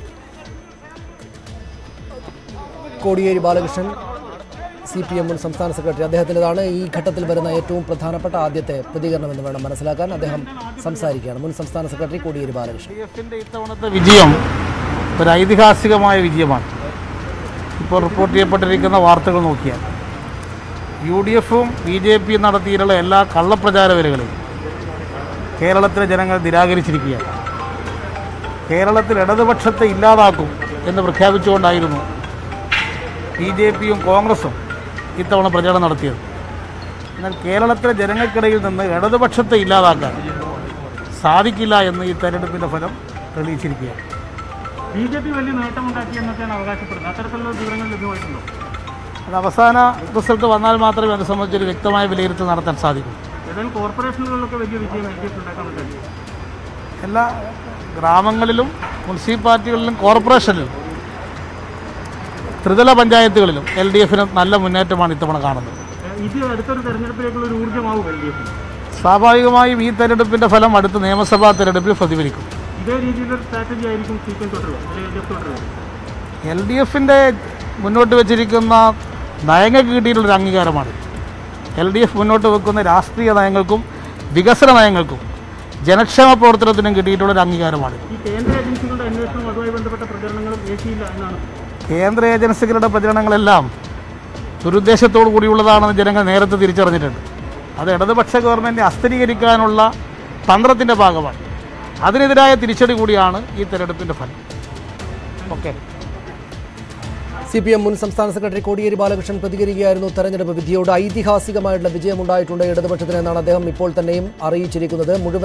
Kodiyeri Balakrishnan C P M മുൻ സംസ്ഥാന സെക്രട്ടറി അദ്ദേഹത്തിൻ്റെതാണ് ഈ ഘട്ടത്തിൽ വരുന്ന ഏറ്റവും പ്രധാനപ്പെട്ട ആദ്യത്തെ പ്രതികരണം എന്ന് വേണം മനസ്സിലാക്കാൻ അദ്ദേഹം സംസാരിക്കുകയാണ് മുൻ സംസ്ഥാന സെക്രട്ടറി കോടിയേരി ബാലകൃഷ്ണൻ ഡി എഫിൻ്റെ ഇത്തവണത്തെ വിജയം ഒരു ഐതിഹാസികമായ വിജയമാണ് ഇപ്പോൾ റിപ്പോർട്ട് ചെയ്യപ്പെട്ടിരിക്കുന്ന വാർത്തകൾ നോക്കിയാൽ യു ഡി എഫും ബി ജെ പിയും നടത്തിയിട്ടുള്ള എല്ലാ കള്ളപ്രചാര വരകളെയും കേരളത്തിലെ ജനങ്ങൾ നിരാകരിച്ചിരിക്കുകയാണ് കേരളത്തിൽ ഇടതുപക്ഷത്തെ ഇല്ലാതാക്കും എന്ന് പ്രഖ്യാപിച്ചുകൊണ്ടായിരുന്നു ബി ജെ പിയും കോൺഗ്രസും ഇത്തവണ പ്രചാരണം നടത്തിയത് എന്നാൽ കേരളത്തിലെ ജനങ്ങൾക്കിടയിൽ നിന്ന് ഇടതുപക്ഷത്തെ ഇല്ലാതാക്കാൻ സാധിക്കില്ല എന്ന് ഈ തെരഞ്ഞെടുപ്പിൻ്റെ ഫലം തെളിയിച്ചിരിക്കുകയാണ് ബി ജെ പി വലിയ നേട്ടമുണ്ടാക്കി എന്നൊക്കെയാണ് അവകാശപ്പെടുന്നത് അത്തരത്തിലുള്ള വിവരങ്ങൾ ലഭ്യമായിട്ടുണ്ടോ അത് അവസാന റിസൾട്ട് വന്നാൽ മാത്രമേ അത് സംബന്ധിച്ചൊരു വ്യക്തമായ വിലയിരുത്തൽ നടത്താൻ സാധിക്കൂ ഏതായാലും കോർപ്പറേഷനുകളിലൊക്കെ വലിയ വിജയം എൽ ഡി എഫ് ഉണ്ടാക്കാൻ പറ്റില്ല എല്ലാ ഗ്രാമങ്ങളിലും മുനിസിപ്പാലിറ്റികളിലും കോർപ്പറേഷനിലും ത്രിതല പഞ്ചായത്തുകളിലും എൽ ഡി എഫിന് നല്ല മുന്നേറ്റമാണ് ഇത്തവണ കാണുന്നത് ഇത് അടുത്തൊരു തെരഞ്ഞെടുപ്പിലേക്കുള്ള ഒരു ഊർജ്ജമാവും എൽ ഡി എഫിന് സ്വാഭാവികമായും ഈ തെരഞ്ഞെടുപ്പിൻ്റെ ഫലം അടുത്ത നിയമസഭാ തെരഞ്ഞെടുപ്പിൽ പ്രതിഫലിക്കും ഇതേ രീതിയിലൊരു സ്ട്രാറ്റജി ആയിരിക്കും സി പി എം തുടരുക അല്ലെങ്കിൽ എൽ ഡി എഫ് തുടരുക എൽ ഡി എഫിൻ്റെ മുന്നോട്ട് വെച്ചിരിക്കുന്ന നയങ്ങൾക്ക് കിട്ടിയിട്ടുള്ളൊരു അംഗീകാരമാണ് എൽ ഡി എഫ് മുന്നോട്ട് വെക്കുന്ന രാഷ്ട്രീയ നയങ്ങൾക്കും വികസന നയങ്ങൾക്കും ജനക്ഷേമ പ്രവർത്തനത്തിനും കിട്ടിയിട്ടുള്ളൊരു അംഗീകാരമാണ് ഈ കേന്ദ്ര ഏജൻസികളുടെ അന്വേഷണവും അതുമായി ബന്ധപ്പെട്ട പ്രചരണങ്ങളും ഏശിയില്ല എന്നാണ് കേന്ദ്ര ഏജൻസികളുടെ പ്രചരണങ്ങളെല്ലാം ദുരുദ്ദേശത്തോടു കൂടിയുള്ളതാണെന്ന് ജനങ്ങൾ നേരത്തെ തിരിച്ചറിഞ്ഞിട്ടുണ്ട് അത് ഇടതുപക്ഷ ഗവൺമെൻറ് അസ്ഥിരീകരിക്കാനുള്ള തന്ത്രത്തിൻ്റെ ഭാഗമാണ് അതിനെതിരായ തിരിച്ചടി കൂടിയാണ് ഈ തെരഞ്ഞെടുപ്പിൻ്റെ ഫലം ഓക്കെ സി പി എം മുൻ സംസ്ഥാന സെക്രട്ടറി കോടിയേരി ബാലകൃഷ്ണൻ പ്രതികരിക്കുകയായിരുന്നു തെരഞ്ഞെടുപ്പ് വിധിയോട് ഐതിഹാസികമായിട്ടുള്ള വിജയമുണ്ടായിട്ടുണ്ട് ഇടതുപക്ഷത്തിന് എന്നാണ് അദ്ദേഹം ഇപ്പോൾ തന്നെയും അറിയിച്ചിരിക്കുന്നത് മുഴുവൻ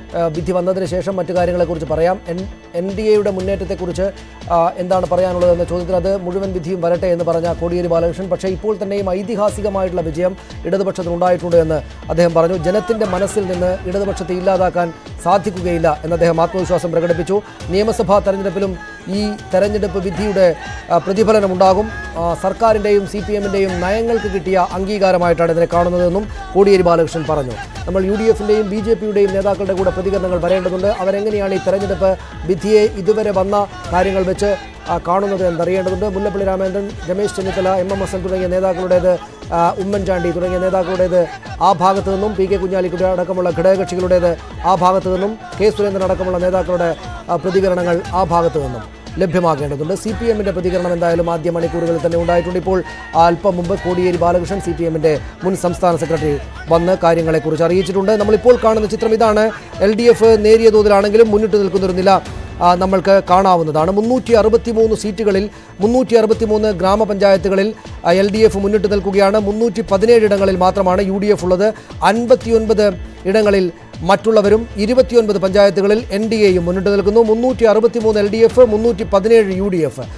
ആ, വിധി വന്നതിന് ശേഷം മറ്റു കാര്യങ്ങളെക്കുറിച്ച് പറയാം എൻ എൻ ഡി എയുടെ മുന്നേറ്റത്തെക്കുറിച്ച് ആ, എന്താണ് പറയാനുള്ളതെന്ന ചോദ്യത്തിന് അത് മുഴുവൻ വിധിയും വരട്ടെ എന്ന് പറഞ്ഞ കോടിയേരി ബാലകൃഷ്ണൻ പക്ഷേ ഇപ്പോൾ തന്നെയും ഐതിഹാസികമായിട്ടുള്ള വിജയം ഇടതുപക്ഷത്തിന് ഉണ്ടായിട്ടുണ്ട് എന്ന് അദ്ദേഹം പറഞ്ഞു ജനത്തിൻ്റെ മനസ്സിൽ നിന്ന് ഇടതുപക്ഷത്തെ ഇല്ലാതാക്കാൻ സാധിക്കുകയില്ല എന്ന് അദ്ദേഹം ആത്മവിശ്വാസം പ്രകടിപ്പിച്ചു നിയമസഭാ തെരഞ്ഞെടുപ്പിലും ഈ തെരഞ്ഞെടുപ്പ് വിധിയുടെ ആ, പ്രതിഫലനമുണ്ടാകും ആ, സർക്കാരിൻ്റെയും സി പി എമ്മിൻ്റെയും നയങ്ങൾക്ക് കിട്ടിയ അംഗീകാരമായിട്ടാണ് ഇതിനെ കാണുന്നതെന്നും കോടിയേരി ബാലകൃഷ്ണൻ പറഞ്ഞു നമ്മൾ യു ഡി എഫിൻ്റെയും ബി ജെ പിയുടെയും നേതാക്കളുടെ കൂടെ പ്രതികരണങ്ങൾ വരേണ്ടതുണ്ട് അവരെങ്ങനെയാണ് ഈ തെരഞ്ഞെടുപ്പ് വിധിയെ ഇതുവരെ വന്ന കാര്യങ്ങൾ വെച്ച് ആ, കാണുന്നത് എന്നറിയേണ്ടതുണ്ട് മുല്ലപ്പള്ളി രാമചന്ദ്രൻ രമേശ് ചെന്നിത്തല എം എം ഹസൻ തുടങ്ങിയ നേതാക്കളുടേത് ആ, ഉമ്മൻചാണ്ടി തുടങ്ങിയ നേതാക്കളുടേത് ആ ഭാഗത്ത് നിന്നും പി കെ കുഞ്ഞാലിക്കുട്ടി അടക്കമുള്ള ഘടകകക്ഷികളുടേത് ആ ഭാഗത്ത് നിന്നും കെ സുരേന്ദ്രൻ അടക്കമുള്ള നേതാക്കളുടെ ആ, പ്രതികരണങ്ങൾ ആ ഭാഗത്ത് നിന്നും ലഭ്യമാകേണ്ടതുണ്ട് സി പി എമ്മിൻ്റെ പ്രതികരണം എന്തായാലും ആദ്യ മണിക്കൂറുകളിൽ തന്നെ ഉണ്ടായിട്ടുണ്ട് ഇപ്പോൾ അല്പം മുമ്പ് കോടിയേരി ബാലകൃഷ്ണൻ സി പി എമ്മിൻ്റെ മുൻ സംസ്ഥാന സെക്രട്ടറി വന്ന് കാര്യങ്ങളെക്കുറിച്ച് അറിയിച്ചിട്ടുണ്ട് നമ്മളിപ്പോൾ കാണുന്ന ചിത്രം ഇതാണ് എൽ ഡി എഫ് നേരിയ തോതിലാണെങ്കിലും മുന്നിട്ട് നിൽക്കുന്നൊരു നില ആ, നമ്മൾക്ക് കാണാവുന്നതാണ് മുന്നൂറ്റി അറുപത്തി മൂന്ന് സീറ്റുകളിൽ മുന്നൂറ്റി അറുപത്തി മൂന്ന് ഗ്രാമപഞ്ചായത്തുകളിൽ എൽ ഡി എഫ് മുന്നിട്ട് നിൽക്കുകയാണ് മുന്നൂറ്റി പതിനേഴ് ഇടങ്ങളിൽ മാത്രമാണ് യു ഡി എഫ് ഉള്ളത് അൻപത്തിയൊൻപത് ഇടങ്ങളിൽ മറ്റുള്ളവരും ഇരുപത്തിയൊൻപത് പഞ്ചായത്തുകളിൽ എൻ ഡി എയും മുന്നിട്ട് നിൽക്കുന്നു മുന്നൂറ്റി അറുപത്തി മൂന്ന് എൽ ഡി എഫ് മുന്നൂറ്റി പതിനേഴ് യു ഡി എഫ്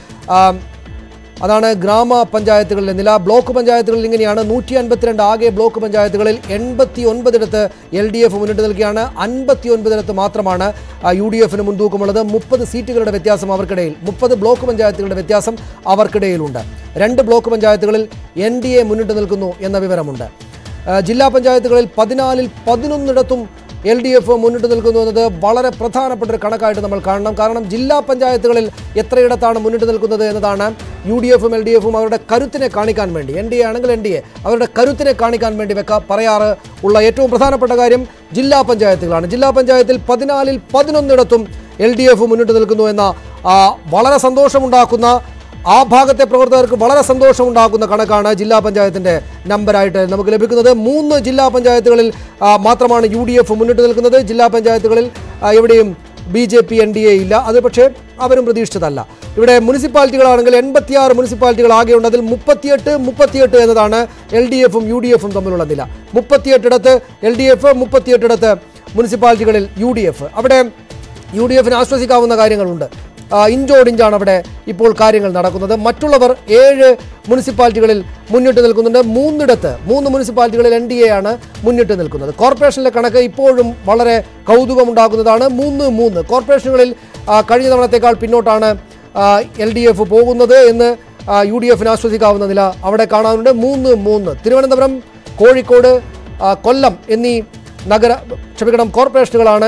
അതാണ് ഗ്രാമപഞ്ചായത്തുകളിലെ നില ബ്ലോക്ക് പഞ്ചായത്തുകളിൽ ഇങ്ങനെയാണ് നൂറ്റി അൻപത്തിരണ്ട് ആകെ ബ്ലോക്ക് പഞ്ചായത്തുകളിൽ എൺപത്തി ഒൻപതിടത്ത് എൽ ഡി എഫ് മുന്നിട്ട് നിൽക്കുകയാണ് അൻപത്തി ഒൻപതിടത്ത് മാത്രമാണ് യു ഡി എഫിന് മുൻതൂക്കമുള്ളത് മുപ്പത് സീറ്റുകളുടെ വ്യത്യാസം അവർക്കിടയിൽ മുപ്പത് ബ്ലോക്ക് പഞ്ചായത്തുകളുടെ വ്യത്യാസം അവർക്കിടയിലുണ്ട് രണ്ട് ബ്ലോക്ക് പഞ്ചായത്തുകളിൽ എൻ ഡി എ മുന്നിട്ട് നിൽക്കുന്നു എന്ന വിവരമുണ്ട് ആ, ജില്ലാ പഞ്ചായത്തുകളിൽ പതിനാലിൽ പതിനൊന്നിടത്തും എൽ ഡി എഫ് മുന്നിട്ട് നിൽക്കുന്നു എന്നത് വളരെ പ്രധാനപ്പെട്ട ഒരു കണക്കായിട്ട് നമ്മൾ കാണണം കാരണം ജില്ലാ പഞ്ചായത്തുകളിൽ എത്രയിടത്താണ് മുന്നിട്ട് നിൽക്കുന്നത് എന്നതാണ് യു ഡി എഫും എൽ ഡി എഫും അവരുടെ കരുത്തിനെ കാണിക്കാൻ വേണ്ടി എൻ ഡി എ ആണെങ്കിൽ എൻ ഡി എ അവരുടെ കരുത്തിനെ കാണിക്കാൻ വേണ്ടി വെക്ക പറയാറ് ഉള്ള ഏറ്റവും പ്രധാനപ്പെട്ട കാര്യം ജില്ലാ പഞ്ചായത്തുകളാണ് ജില്ലാ പഞ്ചായത്തിൽ പതിനാലിൽ പതിനൊന്നിടത്തും എൽ ഡി എഫ് മുന്നിട്ട് നിൽക്കുന്നു എന്ന ആ, വളരെ സന്തോഷമുണ്ടാക്കുന്ന ആ ഭാഗത്തെ പ്രവർത്തകർക്ക് വളരെ സന്തോഷമുണ്ടാക്കുന്ന കണക്കാണ് ജില്ലാ പഞ്ചായത്തിൻ്റെ നമ്പറായിട്ട് നമുക്ക് ലഭിക്കുന്നത് മൂന്ന് ജില്ലാ പഞ്ചായത്തുകളിൽ ആ, മാത്രമാണ് യു ഡി എഫ് മുന്നിട്ട് നിൽക്കുന്നത് ജില്ലാ പഞ്ചായത്തുകളിൽ ആ, എവിടെയും B J P N D A ഇല്ല അത് പക്ഷേ അവരും പ്രതീക്ഷിച്ചതല്ല ഇവിടെ മുനിസിപ്പാലിറ്റികളാണെങ്കിൽ എൺപത്തിയാറ് മുനിസിപ്പാലിറ്റികൾ ആകെയുണ്ട് അതിൽ മുപ്പത്തിയെട്ട് മുപ്പത്തിയെട്ട് എന്നതാണ് എൽ ഡി എഫും യു ഡി എഫും തമ്മിലുള്ള നില മുപ്പത്തിയെട്ടിടത്ത് എൽ ഡി എഫ് മുപ്പത്തിയെട്ടിടത്ത് മുനിസിപ്പാലിറ്റികളിൽ യു ഡി എഫ് അവിടെ യു ഡി എഫിന് ആശ്വസിക്കാവുന്ന കാര്യങ്ങളുണ്ട് ആ, ഇഞ്ചോടിഞ്ചാണ് അവിടെ ഇപ്പോൾ കാര്യങ്ങൾ നടക്കുന്നത് മറ്റുള്ളവർ ഏഴ് മുനിസിപ്പാലിറ്റികളിൽ മുന്നിട്ട് നിൽക്കുന്നുണ്ട് മൂന്നിടത്ത് മൂന്ന് മുനിസിപ്പാലിറ്റികളിൽ എൻ ഡി എ ആണ് മുന്നിട്ട് നിൽക്കുന്നത് കോർപ്പറേഷനിലെ കണക്ക് ഇപ്പോഴും വളരെ കൗതുകമുണ്ടാക്കുന്നതാണ് മൂന്ന് മൂന്ന് കോർപ്പറേഷനുകളിൽ ആ, കഴിഞ്ഞ തവണത്തേക്കാൾ പിന്നോട്ടാണ് എൽ ഡി എഫ് പോകുന്നത് എന്ന് യു ഡി എഫിന് ആശ്വസിക്കാവുന്ന നില അവിടെ കാണാനുണ്ട് മൂന്ന് മൂന്ന് തിരുവനന്തപുരം കോഴിക്കോട് ആ, കൊല്ലം എന്നീ നഗര ക്ഷമിക്കണം കോർപ്പറേഷനുകളാണ്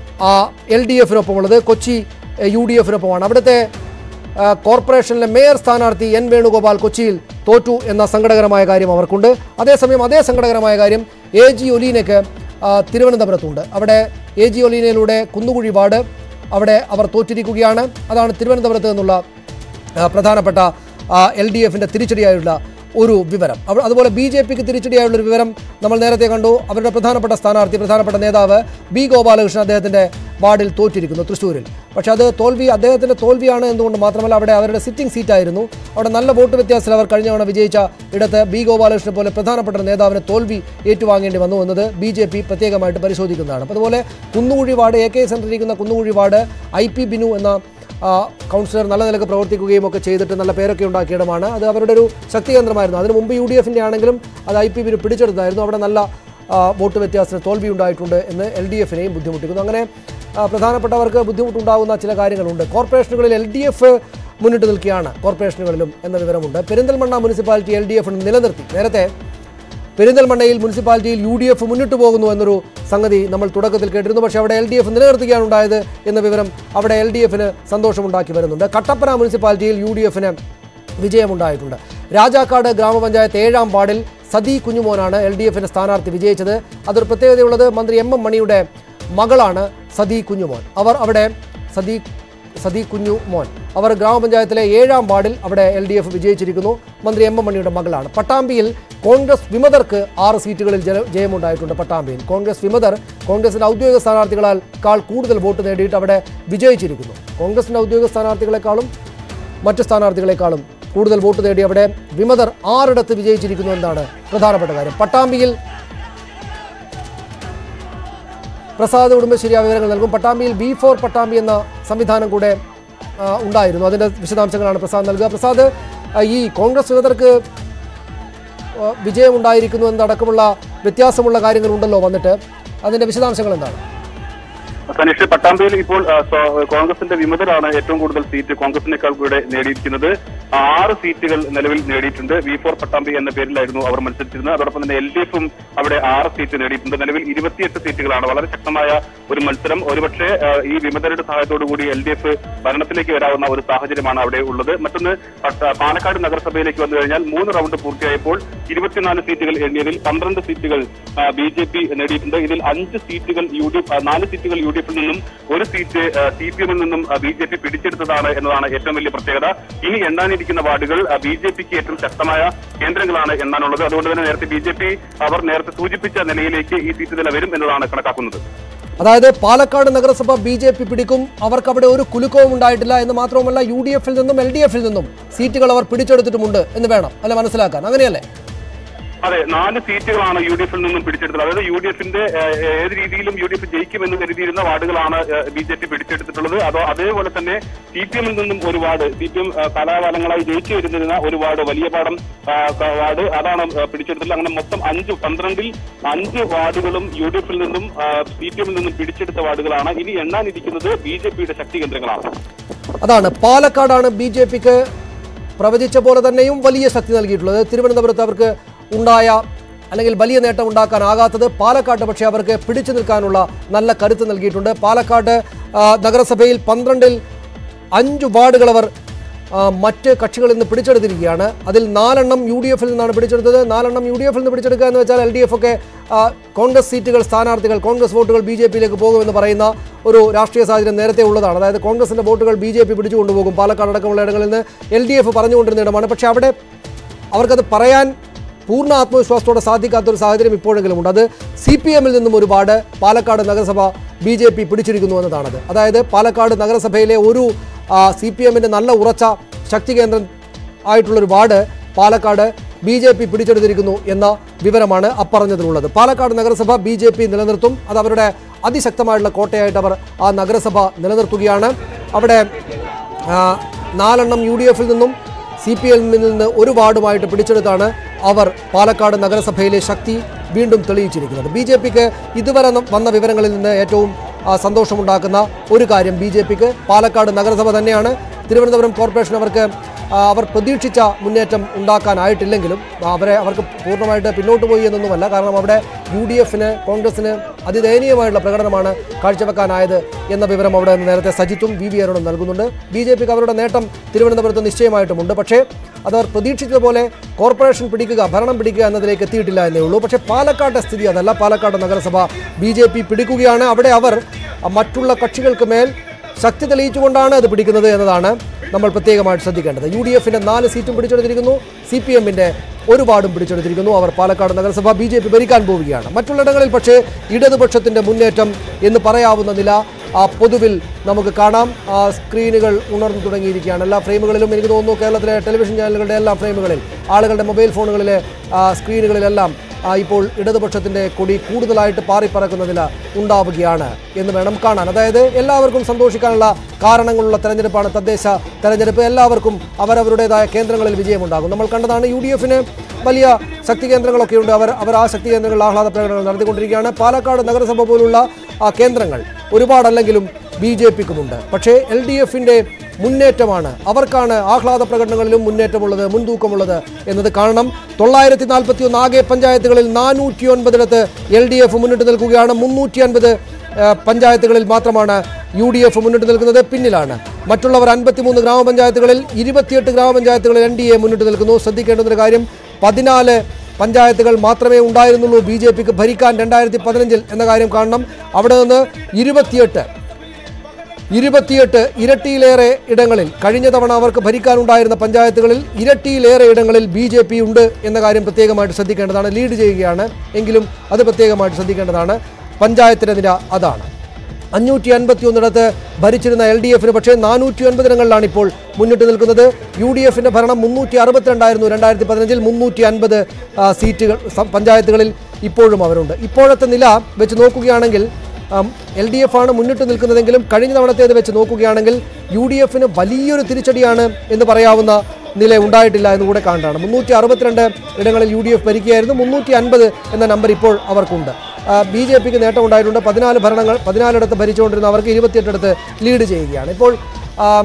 എൽ ഡി എഫിനൊപ്പമുള്ളത് കൊച്ചി യു ഡി എഫിനൊപ്പമാണ് അവിടുത്തെ ആ, കോർപ്പറേഷനിലെ മേയർ സ്ഥാനാർത്ഥി എൻ വേണുഗോപാൽ കൊച്ചിയിൽ തോറ്റു എന്ന സങ്കടകരമായ കാര്യം അവർക്കുണ്ട് അതേസമയം അതേ സങ്കടകരമായ കാര്യം എ ജി ഒലീനയ്ക്ക് ആ, തിരുവനന്തപുരത്തുണ്ട് അവിടെ എ ജി ഒലീനയിലൂടെ കുന്നുകുഴി വാർഡ് അവിടെ അവർ തോറ്റിരിക്കുകയാണ് അതാണ് തിരുവനന്തപുരത്ത് നിന്നുള്ള ആ, പ്രധാനപ്പെട്ട എൽ ഡി എഫിൻ്റെ തിരിച്ചടിയായുള്ള ഒരു വിവരം അവ- അതുപോലെ ബി ജെ പിക്ക് തിരിച്ചടിയായുള്ള ഒരു വിവരം നമ്മൾ നേരത്തെ കണ്ടു അവരുടെ പ്രധാനപ്പെട്ട സ്ഥാനാർത്ഥി പ്രധാനപ്പെട്ട നേതാവ് ബി ഗോപാലകൃഷ്ണൻ അദ്ദേഹത്തിൻ്റെ വാർഡിൽ തോറ്റിരിക്കുന്നു തൃശ്ശൂരിൽ പക്ഷേ അത് തോൽവി അദ്ദേഹത്തിൻ്റെ തോൽവിയാണ് എന്നുകൊണ്ട് മാത്രമല്ല അവിടെ അവരുടെ സിറ്റിംഗ് സീറ്റായിരുന്നു അവിടെ നല്ല വോട്ട് വ്യത്യാസത്തിൽ അവർ കഴിഞ്ഞ തവണ വിജയിച്ച ഇടത്ത് ബി ഗോപാലകൃഷ്ണനെ പോലെ പ്രധാനപ്പെട്ട ഒരു നേതാവിന് തോൽവി ഏറ്റുവാങ്ങേണ്ടി വന്നു എന്നത് ബി ജെ പി പ്രത്യേകമായിട്ട് പരിശോധിക്കുന്നതാണ് അപ്പോൾ അതുപോലെ കുന്നുകുഴി വാർഡ് എ കെ സെൻറ്ററിരിക്കുന്ന Kunnukuzhi ward I P Binu എന്ന ആ, കൗൺസിലർ നല്ല നിലക്ക് പ്രവർത്തിക്കുകയും ഒക്കെ ചെയ്തിട്ട് നല്ല പേരൊക്കെ ഉണ്ടാക്കിയ ഇടമാണ് അത് അവരുടെ ഒരു ശക്തി കേന്ദ്രമായിരുന്നു അതിന് മുമ്പ് യു ഡി എഫിൻ്റെ ആണെങ്കിലും അത് ഐ പി ബിന് പിടിച്ചെടുത്തായിരുന്നു അവിടെ നല്ല ആ, വോട്ട് വ്യത്യാസത്തിന് തോൽവി ഉണ്ടായിട്ടുണ്ട് എന്ന് എൽ ഡി എഫിനെയും ബുദ്ധിമുട്ടിക്കുന്നു അങ്ങനെ ആ, പ്രധാനപ്പെട്ടവർക്ക് ബുദ്ധിമുട്ടുണ്ടാകുന്ന ചില കാര്യങ്ങളുണ്ട് കോർപ്പറേഷനുകളിൽ എൽ ഡി എഫ് മുന്നിട്ട് നിൽക്കുകയാണ് കോർപ്പറേഷനുകളിലും എന്ന വിവരമുണ്ട് പെരിന്തൽമണ്ണ മുനിസിപ്പാലിറ്റി എൽ ഡി എഫിന് നിലനിർത്തി നേരത്തെ പെരിന്തൽമണ്ണയിൽ മുനിസിപ്പാലിറ്റിയിൽ യു ഡി എഫ് മുന്നിട്ട് പോകുന്നു എന്നൊരു സംഗതി നമ്മൾ തുടക്കത്തിൽ കേട്ടിരുന്നു പക്ഷേ അവിടെ എൽ ഡി എഫ് നിലനിർത്തുകയാണ് ഉണ്ടായത് എന്ന വിവരം അവിടെ എൽ ഡി എഫിന് സന്തോഷമുണ്ടാക്കി വരുന്നുണ്ട് കട്ടപ്പന മുനിസിപ്പാലിറ്റിയിൽ യു ഡി എഫിന് വിജയമുണ്ടായിട്ടുണ്ട് രാജാക്കാട് ഗ്രാമപഞ്ചായത്ത് ഏഴാം വാർഡിൽ സതി കുഞ്ഞുമോനാണ് എൽ ഡി എഫിൻ്റെ സ്ഥാനാർത്ഥി വിജയിച്ചത് അതൊരു പ്രത്യേകതയുള്ളത് മന്ത്രി എം എം മണിയുടെ മകളാണ് സതി കുഞ്ഞുമോൻ അവർ അവിടെ സതി സതി കുഞ്ഞു മോൻ അവർ ഗ്രാമപഞ്ചായത്തിലെ ഏഴാം വാർഡിൽ അവിടെ എൽ ഡി എഫ് വിജയിച്ചിരിക്കുന്നു മന്ത്രി എം എം മണിയുടെ മകളാണ് പട്ടാമ്പിയിൽ കോൺഗ്രസ് വിമതർക്ക് ആറ് സീറ്റുകളിൽ ജന ജയമുണ്ടായിട്ടുണ്ട് പട്ടാമ്പിയിൽ കോൺഗ്രസ് വിമതർ കോൺഗ്രസിന്റെ ഔദ്യോഗിക സ്ഥാനാർത്ഥികളാൽ കാൾ കൂടുതൽ വോട്ട് നേടിയിട്ട് അവിടെ വിജയിച്ചിരിക്കുന്നു കോൺഗ്രസിന്റെ ഔദ്യോഗിക സ്ഥാനാർത്ഥികളെക്കാളും മറ്റ് സ്ഥാനാർത്ഥികളെക്കാളും കൂടുതൽ വോട്ട് നേടി അവിടെ വിമതർ ആറിടത്ത് വിജയിച്ചിരിക്കുന്നു എന്നതാണ് പ്രധാനപ്പെട്ട കാര്യം പട്ടാമ്പിയിൽ പ്രസാദ് കുടുംബശ്ശേരി ആ വിവരങ്ങൾ നൽകും പട്ടാമ്പിയിൽ ബി ഫോർ പട്ടാമ്പി എന്ന സംവിധാനം കൂടെ ആ, ഉണ്ടായിരുന്നു അതിൻ്റെ വിശദാംശങ്ങളാണ് പ്രസാദ് നൽകുക പ്രസാദ് ആ, ഈ കോൺഗ്രസ് നേതർക്ക് ആ, വിജയമുണ്ടായിരിക്കുന്നു എന്നതടക്കമുള്ള വ്യത്യാസമുള്ള കാര്യങ്ങളുണ്ടല്ലോ വന്നിട്ട് അതിൻ്റെ വിശദാംശങ്ങൾ എന്താണ് സനീഷ് പട്ടാമ്പിയിൽ ഇപ്പോൾ ആ, സ്വ- കോൺഗ്രസിന്റെ വിമതരാണ് ഏറ്റവും കൂടുതൽ സീറ്റ് കോൺഗ്രസിനേക്കാൾ കൂടെ നേടിയിരിക്കുന്നത് ആറ് സീറ്റുകൾ നിലവിൽ നേടിയിട്ടുണ്ട് വി ഫോർ പട്ടാമ്പി എന്ന പേരിലായിരുന്നു അവർ മത്സരിച്ചിരുന്നത് അതോടൊപ്പം തന്നെ എൽ ഡി എഫും അവിടെ ആറ് സീറ്റ് നേടിയിട്ടുണ്ട് നിലവിൽ ഇരുപത്തിയെട്ട് സീറ്റുകളാണ് വളരെ ശക്തമായ ഒരു മത്സരം ഒരുപക്ഷെ ആ, ഈ വിമതരുടെ സഹായത്തോടു കൂടി എൽ ഡി എഫ് ഭരണത്തിലേക്ക് വരാവുന്ന ഒരു സാഹചര്യമാണ് അവിടെ ഉള്ളത് മറ്റൊന്ന് പട്ട- പാലക്കാട് നഗരസഭയിലേക്ക് വന്നു കഴിഞ്ഞാൽ മൂന്ന് റൗണ്ട് പൂർത്തിയായപ്പോൾ ഇരുപത്തിനാല് സീറ്റുകൾ എണ്ണിയതിൽ പന്ത്രണ്ട് സീറ്റുകൾ ബി ജെ പി നേടിയിട്ടുണ്ട് ഇതിൽ അഞ്ച് സീറ്റുകൾ യു ഡി എഫ് നാല് സീറ്റുകൾ യു ഡി എഫിൽ നിന്നും ഒരു സീറ്റ് സി പി എമ്മിൽ നിന്നും ബി ജെ പി പിടിച്ചെടുത്തതാണ് എന്നതാണ് ഏറ്റവും വലിയ പ്രത്യേകത ഇനി എണ്ണാനിരിക്കുന്ന വാർഡുകൾ ബി ജെ പിക്ക് ഏറ്റവും ശക്തമായ കേന്ദ്രങ്ങളാണ് എണ്ണാനുള്ളത് അതുകൊണ്ട് തന്നെ നേരത്തെ ബി ജെ പി അവർ നേരത്തെ സൂചിപ്പിച്ച നിലയിലേക്ക് ഈ സീറ്റ് നില വരും എന്നതാണ് കണക്കാക്കുന്നത് അതായത് പാലക്കാട് നഗരസഭ ബി ജെ പി പിടിക്കും അവർക്ക് അവിടെ ഒരു കുലുക്കവും ഉണ്ടായിട്ടില്ല എന്ന് മാത്രവുമല്ല യു ഡി എഫിൽ നിന്നും എൽ ഡി എഫിൽ നിന്നും സീറ്റുകൾ അവർ പിടിച്ചെടുത്തിട്ടുമുണ്ട് എന്ന് വേണം അല്ല മനസ്സിലാക്കാൻ അങ്ങനെയല്ലേ അതെ നാല് സീറ്റുകളാണ് യു ഡി എഫിൽ നിന്നും പിടിച്ചെടുത്തത് അതായത് യു ഡി എഫിന്റെ ഏത് രീതിയിലും യു ഡി എഫ് ജയിക്കുമെന്ന് കരുതിയിരുന്ന വാർഡുകളാണ് ബി ജെ പി പിടിച്ചെടുത്തിട്ടുള്ളത് അതോ അതേപോലെ തന്നെ സി പി എമ്മിൽ നിന്നും ഒരു വാർഡ് സി പി എം കാലാകാലങ്ങളായി ജയിച്ചു വരുന്നിരുന്ന ഒരു വാർഡ് വലിയ പാടം ആ, ക- വാർഡ് അതാണ് ആ, പിടിച്ചെടുത്തിട്ടുള്ളത് അങ്ങനെ മൊത്തം അഞ്ച് പന്ത്രണ്ടിൽ അഞ്ച് വാർഡുകളും യു ഡി എഫിൽ നിന്നും സി പി എമ്മിൽ നിന്നും പിടിച്ചെടുത്ത വാർഡുകളാണ് ഇനി എണ്ണാനിരിക്കുന്നത് ബി ജെ പിയുടെ ശക്തി കേന്ദ്രങ്ങളാണ് അതാണ് പാലക്കാടാണ് ബി ജെ പിക്ക് പ്രവചിച്ച പോലെ തന്നെയും വലിയ ശക്തി നൽകിയിട്ടുള്ളത് തിരുവനന്തപുരത്ത് അവർക്ക് ഉണ്ടായ അല്ലെങ്കിൽ വലിയ നേട്ടം ഉണ്ടാക്കാനാകാത്തത് പാലക്കാട്ട് പക്ഷേ അവർക്ക് പിടിച്ചു നിൽക്കാനുള്ള നല്ല കരുത്ത് നൽകിയിട്ടുണ്ട് പാലക്കാട് ആ, നഗരസഭയിൽ പന്ത്രണ്ടിൽ അഞ്ച് വാർഡുകൾ അവർ ആ, മറ്റ് കക്ഷികളിൽ നിന്ന് പിടിച്ചെടുത്തിരിക്കുകയാണ് അതിൽ നാലെണ്ണം യു ഡി എഫിൽ നിന്നാണ് പിടിച്ചെടുത്തത് നാലെണ്ണം യു ഡി എഫിൽ നിന്ന് പിടിച്ചെടുക്കുക എന്ന് വെച്ചാൽ എൽ ഡി എഫ് ഒക്കെ ആ, കോൺഗ്രസ് സീറ്റുകൾ സ്ഥാനാർത്ഥികൾ കോൺഗ്രസ് വോട്ടുകൾ ബി ജെ പിയിലേക്ക് പോകുമെന്ന് പറയുന്ന ഒരു രാഷ്ട്രീയ സാഹചര്യം നേരത്തെ ഉള്ളതാണ് അതായത് കോൺഗ്രസിന്റെ വോട്ടുകൾ ബി ജെ പി പിടിച്ചു കൊണ്ടുപോകും പാലക്കാട് അടക്കമുള്ള ഇടങ്ങളിൽ നിന്ന് എൽ ഡി എഫ് പറഞ്ഞുകൊണ്ടിരുന്ന ഇടമാണ് പക്ഷേ അവിടെ അവർക്കത് പറയാൻ പൂർണ്ണ ആത്മവിശ്വാസത്തോടെ സാധിക്കാത്തൊരു സാഹചര്യം ഇപ്പോഴെങ്കിലും ഉണ്ട് അത് സി പി എമ്മിൽ നിന്നും ഒരുപാട് പാലക്കാട് നഗരസഭ ബി ജെ പി പിടിച്ചിരിക്കുന്നു എന്നതാണത് അതായത് പാലക്കാട് നഗരസഭയിലെ ഒരു സി പി എമ്മിൻ്റെ നല്ല ഉറച്ച ശക്തി കേന്ദ്രം ആയിട്ടുള്ളൊരു ward Palakkad B J P പിടിച്ചെടുത്തിരിക്കുന്നു എന്ന വിവരമാണ് അപ്പറഞ്ഞതിലുള്ളത് പാലക്കാട് നഗരസഭ ബി ജെ പി നിലനിർത്തും അത് അവരുടെ അതിശക്തമായിട്ടുള്ള കോട്ടയായിട്ട് അവർ ആ നഗരസഭ നിലനിർത്തുകയാണ് അവിടെ ആ, നാലെണ്ണം യു ഡി എഫിൽ നിന്നും സി പി എമ്മിൽ നിന്ന് ഒരു വാർഡുമായിട്ട് പിടിച്ചെടുത്താണ് അവർ പാലക്കാട് നഗരസഭയിലെ ശക്തി വീണ്ടും തെളിയിച്ചിരിക്കുന്നത് ബി ജെ പിക്ക് ഇതുവരെ ന- വന്ന വിവരങ്ങളിൽ നിന്ന് ഏറ്റവും ആ, സന്തോഷമുണ്ടാക്കുന്ന ഒരു കാര്യം ബി ജെ പിക്ക് പാലക്കാട് നഗരസഭ തന്നെയാണ് തിരുവനന്തപുരം കോർപ്പറേഷൻ അവർക്ക് ആ, അവർ പ്രതീക്ഷിച്ച മുന്നേറ്റം ഉണ്ടാക്കാനായിട്ടില്ലെങ്കിലും അവരെ അവർക്ക് പൂർണ്ണമായിട്ട് പിന്നോട്ട് പോയി എന്നൊന്നുമല്ല കാരണം അവിടെ യു ഡി എഫിന് കോൺഗ്രസിന് അതിദയനീയമായിട്ടുള്ള പ്രകടനമാണ് കാഴ്ചവെക്കാനായത് എന്ന വിവരം അവിടെ നിന്ന് നേരത്തെ സജിത്തും വി വി ആരോടും നൽകുന്നുണ്ട് ബി ജെ പിക്ക് അവരുടെ നേട്ടം തിരുവനന്തപുരത്ത് നിശ്ചയമായിട്ടുമുണ്ട് പക്ഷേ അതവർ പ്രതീക്ഷിച്ചതുപോലെ കോർപ്പറേഷൻ പിടിക്കുക ഭരണം പിടിക്കുക എന്നതിലേക്ക് എത്തിയിട്ടില്ല എന്നേ ഉള്ളൂ പക്ഷേ പാലക്കാട്ടെ സ്ഥിതി അതല്ല പാലക്കാട് നഗരസഭ ബി ജെ പി പിടിക്കുകയാണ് അവിടെ അവർ മറ്റുള്ള കക്ഷികൾക്ക് മേൽ ശക്തി തെളിയിച്ചുകൊണ്ടാണ് അത് പിടിക്കുന്നത് എന്നതാണ് നമ്മൾ പ്രത്യേകമായിട്ട് ശ്രദ്ധിക്കേണ്ടത് യു ഡി എഫിന്റെ നാല് സീറ്റും പിടിച്ചെടുത്തിരിക്കുന്നു സി പി എമ്മിന്റെ ഒരു വാർഡും പിടിച്ചെടുത്തിരിക്കുന്നു അവർ പാലക്കാട് നഗരസഭ ബി ജെ പി ഭരിക്കാൻ പോവുകയാണ് മറ്റുള്ളിടങ്ങളിൽ പക്ഷേ ഇടതുപക്ഷത്തിന്റെ മുന്നേറ്റം എന്ന് പറയാവുന്ന നില ആ പൊതുവിൽ നമുക്ക് കാണാം ആ സ്ക്രീനുകൾ ഉണർന്നു തുടങ്ങിയിരിക്കുകയാണ് എല്ലാ ഫ്രെയിമുകളിലും എനിക്ക് തോന്നുന്നു കേരളത്തിലെ ടെലിവിഷൻ ചാനലുകളുടെ എല്ലാ ഫ്രെയിമുകളിൽ ആളുകളുടെ മൊബൈൽ ഫോണുകളിലെ ആ, സ്ക്രീനുകളിലെല്ലാം ആ, ഇപ്പോൾ ഇടതുപക്ഷത്തിന്റെ കൊടി കൂടുതലായിട്ട് പാറിപ്പറക്കുന്ന നില ഉണ്ടാവുകയാണ് എന്ന് വേണം കാണാൻ അതായത് എല്ലാവർക്കും സന്തോഷിക്കാനുള്ള കാരണങ്ങളുള്ള തെരഞ്ഞെടുപ്പാണ് തദ്ദേശ തെരഞ്ഞെടുപ്പ് എല്ലാവർക്കും അവരവരുടേതായ കേന്ദ്രങ്ങളിൽ വിജയമുണ്ടാകും നമ്മൾ കണ്ടതാണ് യു ഡി എഫിന് വലിയ ശക്തി കേന്ദ്രങ്ങളൊക്കെ ഉണ്ട് അവർ അവർ ആ ശക്തി കേന്ദ്രങ്ങളിൽ ആഹ്ലാദ പ്രകടനങ്ങൾ നടത്തിക്കൊണ്ടിരിക്കുകയാണ് പാലക്കാട് നഗരസഭ പോലുള്ള ആ കേന്ദ്രങ്ങൾ ഒരുപാടല്ലെങ്കിലും ബി ജെ പിക്കുമുണ്ട് പക്ഷേ എൽ ഡി എഫിൻ്റെ മുന്നേറ്റമാണ് അവർക്കാണ് ആഹ്ലാദ പ്രകടനങ്ങളിലും മുന്നേറ്റമുള്ളത് മുൻതൂക്കമുള്ളത് എന്നത് കാണണം തൊള്ളായിരത്തി നാൽപ്പത്തി ഒന്ന് ആകെ പഞ്ചായത്തുകളിൽ നാനൂറ്റി ഒൻപതിടത്ത് എൽ ഡി എഫ് മുന്നിട്ട് നിൽക്കുകയാണ് മുന്നൂറ്റി അൻപത് പഞ്ചായത്തുകളിൽ മാത്രമാണ് യു ഡി എഫ് മുന്നിട്ട് നിൽക്കുന്നത് പിന്നിലാണ് മറ്റുള്ളവർ അൻപത്തിമൂന്ന് ഗ്രാമപഞ്ചായത്തുകളിൽ ഇരുപത്തിയെട്ട് ഗ്രാമപഞ്ചായത്തുകളിൽ എൻ ഡി എ മുന്നിട്ട് നിൽക്കുന്നു ശ്രദ്ധിക്കേണ്ടുന്ന ഒരു കാര്യം പതിനാല് പഞ്ചായത്തുകൾ മാത്രമേ ഉണ്ടായിരുന്നുള്ളൂ ബി ജെ പിക്ക് ഭരിക്കാൻ രണ്ടായിരത്തി പതിനഞ്ചിൽ എന്ന കാര്യം കാണണം അവിടെ നിന്ന് ഇരുപത്തിയെട്ട് ഇരുപത്തിയെട്ട് ഇരട്ടിയിലേറെ ഇടങ്ങളിൽ കഴിഞ്ഞ തവണ അവർക്ക് ഭരിക്കാനുണ്ടായിരുന്ന പഞ്ചായത്തുകളിൽ ഇരട്ടിയിലേറെ ഇടങ്ങളിൽ ബി ജെ പി ഉണ്ട് എന്ന കാര്യം പ്രത്യേകമായിട്ട് ശ്രദ്ധിക്കേണ്ടതാണ് ലീഡ് ചെയ്യുകയാണ് എങ്കിലും അത് പ്രത്യേകമായിട്ട് ശ്രദ്ധിക്കേണ്ടതാണ് പഞ്ചായത്തിന്റെ നില അതാണ് അഞ്ഞൂറ്റി അൻപത്തി ഒന്നിടത്ത് ഭരിച്ചിരുന്ന എൽ ഡി എഫിന് പക്ഷേ നാനൂറ്റി ഒൻപതിടങ്ങളിലാണ് ഇപ്പോൾ മുന്നിട്ട് നിൽക്കുന്നത് യു ഡി എഫിന്റെ ഭരണം മുന്നൂറ്റി അറുപത്തിരണ്ടായിരുന്നു രണ്ടായിരത്തി പതിനഞ്ചിൽ മുന്നൂറ്റി അൻപത് സീറ്റുകൾ സം- പഞ്ചായത്തുകളിൽ ഇപ്പോഴും അവരുണ്ട് ഇപ്പോഴത്തെ നില വെച്ച് നോക്കുകയാണെങ്കിൽ എൽ ഡി എഫ് ആണ് മുന്നിട്ട് നിൽക്കുന്നതെങ്കിലും കഴിഞ്ഞ തവണത്തേത് വെച്ച് നോക്കുകയാണെങ്കിൽ യു ഡി എഫിന് വലിയൊരു തിരിച്ചടിയാണ് എന്ന് പറയാവുന്ന നില ഉണ്ടായിട്ടില്ല എന്ന് കൂടെ കാണാണ് മുന്നൂറ്റി അറുപത്തിരണ്ട് ഇടങ്ങളിൽ യു ഡി എഫ് ഭരിക്കുകയായിരുന്നു മുന്നൂറ്റി അൻപത് എന്ന നമ്പർ ഇപ്പോൾ അവർക്കുണ്ട് ബി ജെ പിക്ക് നേട്ടം ഉണ്ടായിട്ടുണ്ട് പതിനാല് ഭരണങ്ങൾ പതിനാലിടത്ത് ഭരിച്ചുകൊണ്ടിരുന്ന അവർക്ക് ഇരുപത്തിയെട്ടിടത്ത് ലീഡ് ചെയ്യുകയാണ് ഇപ്പോൾ ആം,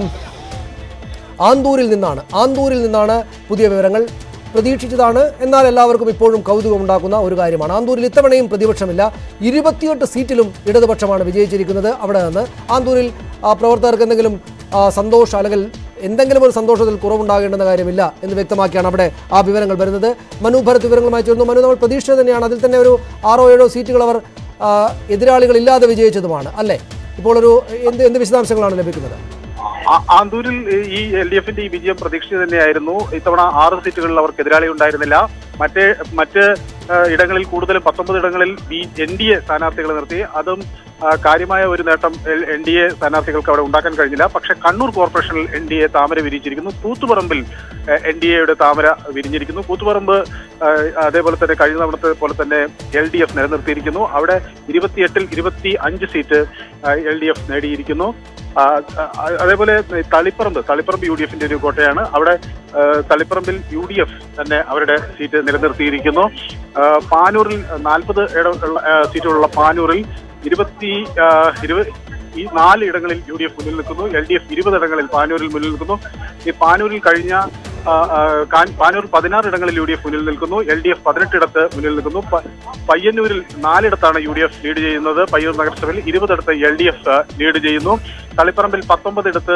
ആന്തൂരിൽ നിന്നാണ് ആന്തൂരിൽ നിന്നാണ് പുതിയ വിവരങ്ങൾ പ്രതീക്ഷിച്ചതാണ് എന്നാൽ എല്ലാവർക്കും ഇപ്പോഴും കൗതുകമുണ്ടാക്കുന്ന ഒരു കാര്യമാണ് ആന്തൂരിൽ ഇത്തവണയും പ്രതിപക്ഷമില്ല ഇരുപത്തിയെട്ട് സീറ്റിലും ഇടതുപക്ഷമാണ് വിജയിച്ചിരിക്കുന്നത് അവിടെ നിന്ന് ആന്തൂരിൽ ആ, പ്രവർത്തകർക്ക് എന്തെങ്കിലും ആ, സന്തോഷം അല്ലെങ്കിൽ എന്തെങ്കിലും ഒരു സന്തോഷത്തിൽ കുറവുണ്ടാകേണ്ടെന്ന കാര്യമില്ല എന്ന് വ്യക്തമാക്കിയാണ് അവിടെ ആ വിവരങ്ങൾ വരുന്നത് മനു ഭരത് വിവരങ്ങളുമായി ചേർന്നു മനു നമ്മൾ പ്രതീക്ഷിച്ചത് തന്നെയാണ് അതിൽ തന്നെ ഒരു ആറോ ഏഴോ സീറ്റുകൾ അവർ ആ, എതിരാളികളില്ലാതെ വിജയിച്ചതുമാണ് അല്ലേ ഇപ്പോൾ ഒരു എന്ത് എന്ത് വിശദാംശങ്ങളാണ് ലഭിക്കുന്നത് ആ- ആന്തൂരിൽ ഈ എൽ ഡി എഫിന്റെ ഈ വിജയം പ്രതീക്ഷിച്ചത് തന്നെയായിരുന്നു ഇത്തവണ ആറ് സീറ്റുകളിൽ അവർക്ക് എതിരാളി ഉണ്ടായിരുന്നില്ല മറ്റേ മറ്റ് ആ, ഇടങ്ങളിൽ കൂടുതലും പത്തൊമ്പത് ഇടങ്ങളിൽ ബി എൻ ഡി എ സ്ഥാനാർത്ഥികളെ നിർത്തി അതും ആ, കാര്യമായ ഒരു നേട്ടം എൻ ഡി എ സ്ഥാനാർത്ഥികൾക്ക് അവിടെ ഉണ്ടാക്കാൻ കഴിഞ്ഞില്ല പക്ഷെ കണ്ണൂർ കോർപ്പറേഷനിൽ എൻ ഡി എ താമര വിരിച്ചിരിക്കുന്നു കൂത്തുപറമ്പിൽ എൻ ഡി എയുടെ താമര വിരിഞ്ഞിരിക്കുന്നു കൂത്തുപറമ്പ് ആ, അതേപോലെ തന്നെ കഴിഞ്ഞ തവണത്തെ പോലെ തന്നെ എൽ ഡി എഫ് നിലനിർത്തിയിരിക്കുന്നു അവിടെ ഇരുപത്തിയെട്ടിൽ ഇരുപത്തി അഞ്ച് സീറ്റ് എൽ ഡി എഫ് നേടിയിരിക്കുന്നു ആ, ആ, അതേപോലെ തളിപ്പറമ്പ് തളിപ്പറമ്പ് യു ഡി എഫിന്റെ ഒരു കോട്ടയാണ് അവിടെ ആ, തളിപ്പറമ്പിൽ യു ഡി എഫ് തന്നെ അവരുടെ സീറ്റ് നിലനിർത്തിയിരിക്കുന്നു ആ, പാനൂരിൽ നാൽപ്പത് സീറ്റുകളുള്ള പാനൂരിൽ ഇരുപത്തി ആ, ഇരുപത് ഈ നാല് ഇടങ്ങളിൽ യു ഡി എഫ് മുന്നിൽ നിൽക്കുന്നു എൽ ഡി എഫ് ഇരുപത് ഇടങ്ങളിൽ പാനൂരിൽ മുന്നിൽ നിൽക്കുന്നു ഈ പാനൂരിൽ കഴിഞ്ഞ ആ, ആ, കാൻ- പാനൂർ പതിനാറ് ഇടങ്ങളിൽ യു ഡി എഫ് മുന്നിൽ നിൽക്കുന്നു എൽ ഡി എഫ് പതിനെട്ടിടത്ത് മുന്നിൽ നിൽക്കുന്നു പ- പയ്യന്നൂരിൽ നാലിടത്താണ് യു ഡി എഫ് ലീഡ് ചെയ്യുന്നത് പയ്യന്നൂർ നഗരസഭയിൽ ഇരുപതിടത്ത് എൽ ഡി എഫ് ലീഡ് ചെയ്യുന്നു തളിപ്പറമ്പിൽ പത്തൊമ്പതിടത്ത്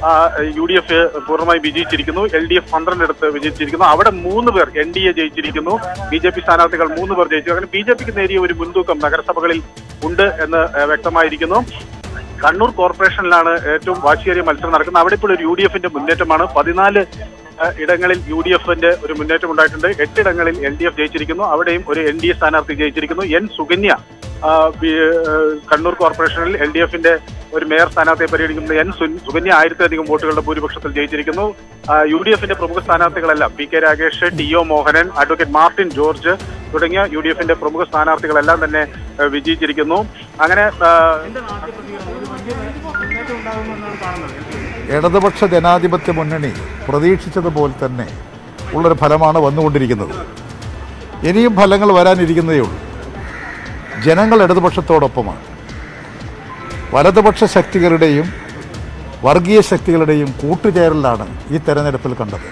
യു ഡി എഫ് പൂർണ്ണമായി വിജയിച്ചിരിക്കുന്നു എൽ ഡി എഫ് പന്ത്രണ്ടിടത്ത് വിജയിച്ചിരിക്കുന്നു അവിടെ മൂന്ന് പേർ എൻ ഡി എ ജയിച്ചിരിക്കുന്നു ബി ജെ പി സ്ഥാനാർത്ഥികൾ മൂന്ന് പേർ ജയിച്ചു അങ്ങനെ ബി ജെ പിക്ക് നേരിയ ഒരു മുൻതൂക്കം നഗരസഭകളിൽ ഉണ്ട് എന്ന് ഏഹ്, വ്യക്തമായിരിക്കുന്നു കണ്ണൂർ കോർപ്പറേഷനിലാണ് ഏറ്റവും വാശിയേറിയ മത്സരം നടക്കുന്നത് അവിടെ ഇപ്പോൾ ഒരു യു ഡി എഫിന്റെ മുന്നേറ്റമാണ് പതിനാല് ഏഹ്, ഇടങ്ങളിൽ യു ഡി എഫിന്റെ ഒരു മുന്നേറ്റം ഉണ്ടായിട്ടുണ്ട് എട്ടിടങ്ങളിൽ എൽ ഡി എഫ് ജയിച്ചിരിക്കുന്നു അവിടെയും ഒരു എൻ ഡി എ സ്ഥാനാർത്ഥി ജയിച്ചിരിക്കുന്നു എൻ സുകന്യ ആ, ബി- ഏഹ്, കണ്ണൂർ കോർപ്പറേഷനിൽ എൽ ഡി എഫിന്റെ ഒരു മേയർ സ്ഥാനാർത്ഥിയെ പരിഗണിക്കുന്ന എൻ സുൻ- സുകന്യ ആയിരത്തിലധികം വോട്ടുകളുടെ ഭൂരിപക്ഷത്തിൽ ജയിച്ചിരിക്കുന്നു ആ, യു ഡി എഫിന്റെ പ്രമുഖ സ്ഥാനാർത്ഥികളെല്ലാം P K Ragesh T O Mohanan advocate Martin George തുടങ്ങിയ യു ഡി എഫിന്റെ പ്രമുഖ സ്ഥാനാർത്ഥികളെല്ലാം തന്നെ ഏഹ്, വിജയിച്ചിരിക്കുന്നു അങ്ങനെ ആ, എന്താണ് ആദ്യ പ്രതികരണം ഒരു വലിയ മുന്നേറ്റം ഉണ്ടാകുമെന്നാണ് കാണുന്നത് ഇടതുപക്ഷ ജനാധിപത്യ മുന്നണി പ്രതീക്ഷിച്ചതുപോലെ തന്നെ ഉള്ളൊരു ഫലമാണ് വന്നുകൊണ്ടിരിക്കുന്നത് ഇനിയും ഫലങ്ങൾ വരാനിരിക്കുന്നതേ ഉള്ളൂ ജനങ്ങൾ ഇടതുപക്ഷത്തോടൊപ്പമാണ് വലതുപക്ഷ ശക്തികളുടെയും വർഗീയ ശക്തികളുടെയും കൂട്ടുചേരലാണ് ഈ തെരഞ്ഞെടുപ്പിൽ കണ്ടത്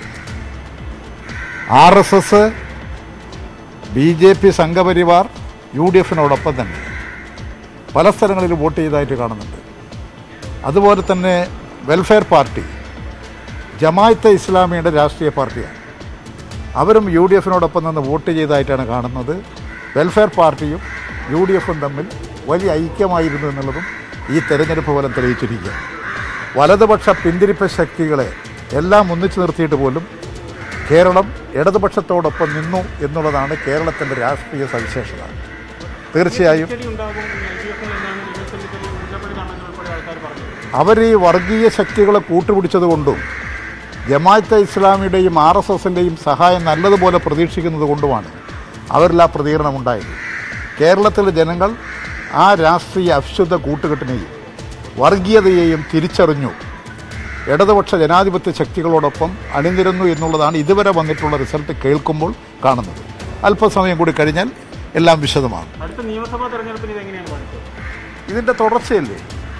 R S S B J P Sangh Parivar U D എഫിനോടൊപ്പം തന്നെ പല സ്ഥലങ്ങളിലും വോട്ട് ചെയ്തതായിട്ട് കാണുന്നുണ്ട് അതുപോലെ തന്നെ വെൽഫെയർ പാർട്ടി ജമായത്തെ ഇസ്ലാമിയുടെ രാഷ്ട്രീയ പാർട്ടിയാണ് അവരും യു ഡി എഫിനോടൊപ്പം നിന്ന് വോട്ട് ചെയ്തതായിട്ടാണ് കാണുന്നത് വെൽഫെയർ പാർട്ടിയും യു ഡി എഫും തമ്മിൽ വലിയ ഐക്യമായിരുന്നു എന്നുള്ളതും ഈ തെരഞ്ഞെടുപ്പ് ഫലം തെളിയിച്ചിരിക്കുക വലതുപക്ഷ പിന്തിരിപ്പ ശക്തികളെ എല്ലാം ഒന്നിച്ചു നിർത്തിയിട്ട് പോലും കേരളം ഇടതുപക്ഷത്തോടൊപ്പം നിന്നു എന്നുള്ളതാണ് കേരളത്തിൻ്റെ രാഷ്ട്രീയ സവിശേഷത തീർച്ചയായും തിരിച്ചടി ഉണ്ടാകും എൽ ഡി എഫിൽ എന്നാണ് രമേശ് ചെന്നിത്തലയും മുല്ലപ്പള്ളി രാമചന്ദ്രൻ ഉൾപ്പെടെ ആൾക്കാർ പറഞ്ഞത് അവർ ഈ വർഗീയ ശക്തികളെ കൂട്ടുപിടിച്ചതുകൊണ്ടും ജമാഅത്തെ ഇസ്ലാമിയുടെയും ആർ എസ് എസിൻ്റെയും സഹായം നല്ലതുപോലെ പ്രതീക്ഷിക്കുന്നത് കൊണ്ടുമാണ് അവരിൽ ആ പ്രതികരണം ഉണ്ടായത് കേരളത്തിലെ ജനങ്ങൾ ആ രാഷ്ട്രീയ അവിശുദ്ധ കൂട്ടുകെട്ടിനെയും വർഗീയതയെയും തിരിച്ചറിഞ്ഞു ഇടതുപക്ഷ ജനാധിപത്യ ശക്തികളോടൊപ്പം അണിനിരന്നു എന്നുള്ളതാണ് ഇതുവരെ വന്നിട്ടുള്ള റിസൾട്ട് കേൾക്കുമ്പോൾ കാണുന്നത് അല്പസമയം കൂടി കഴിഞ്ഞാൽ എല്ലാം വിശദമാകും അടുത്ത നിയമസഭാ തെരഞ്ഞെടുപ്പിന് ഇത് എങ്ങനെയാണ് കാണിച്ചത് ഇതിൻ്റെ തുടർച്ചയല്ലേ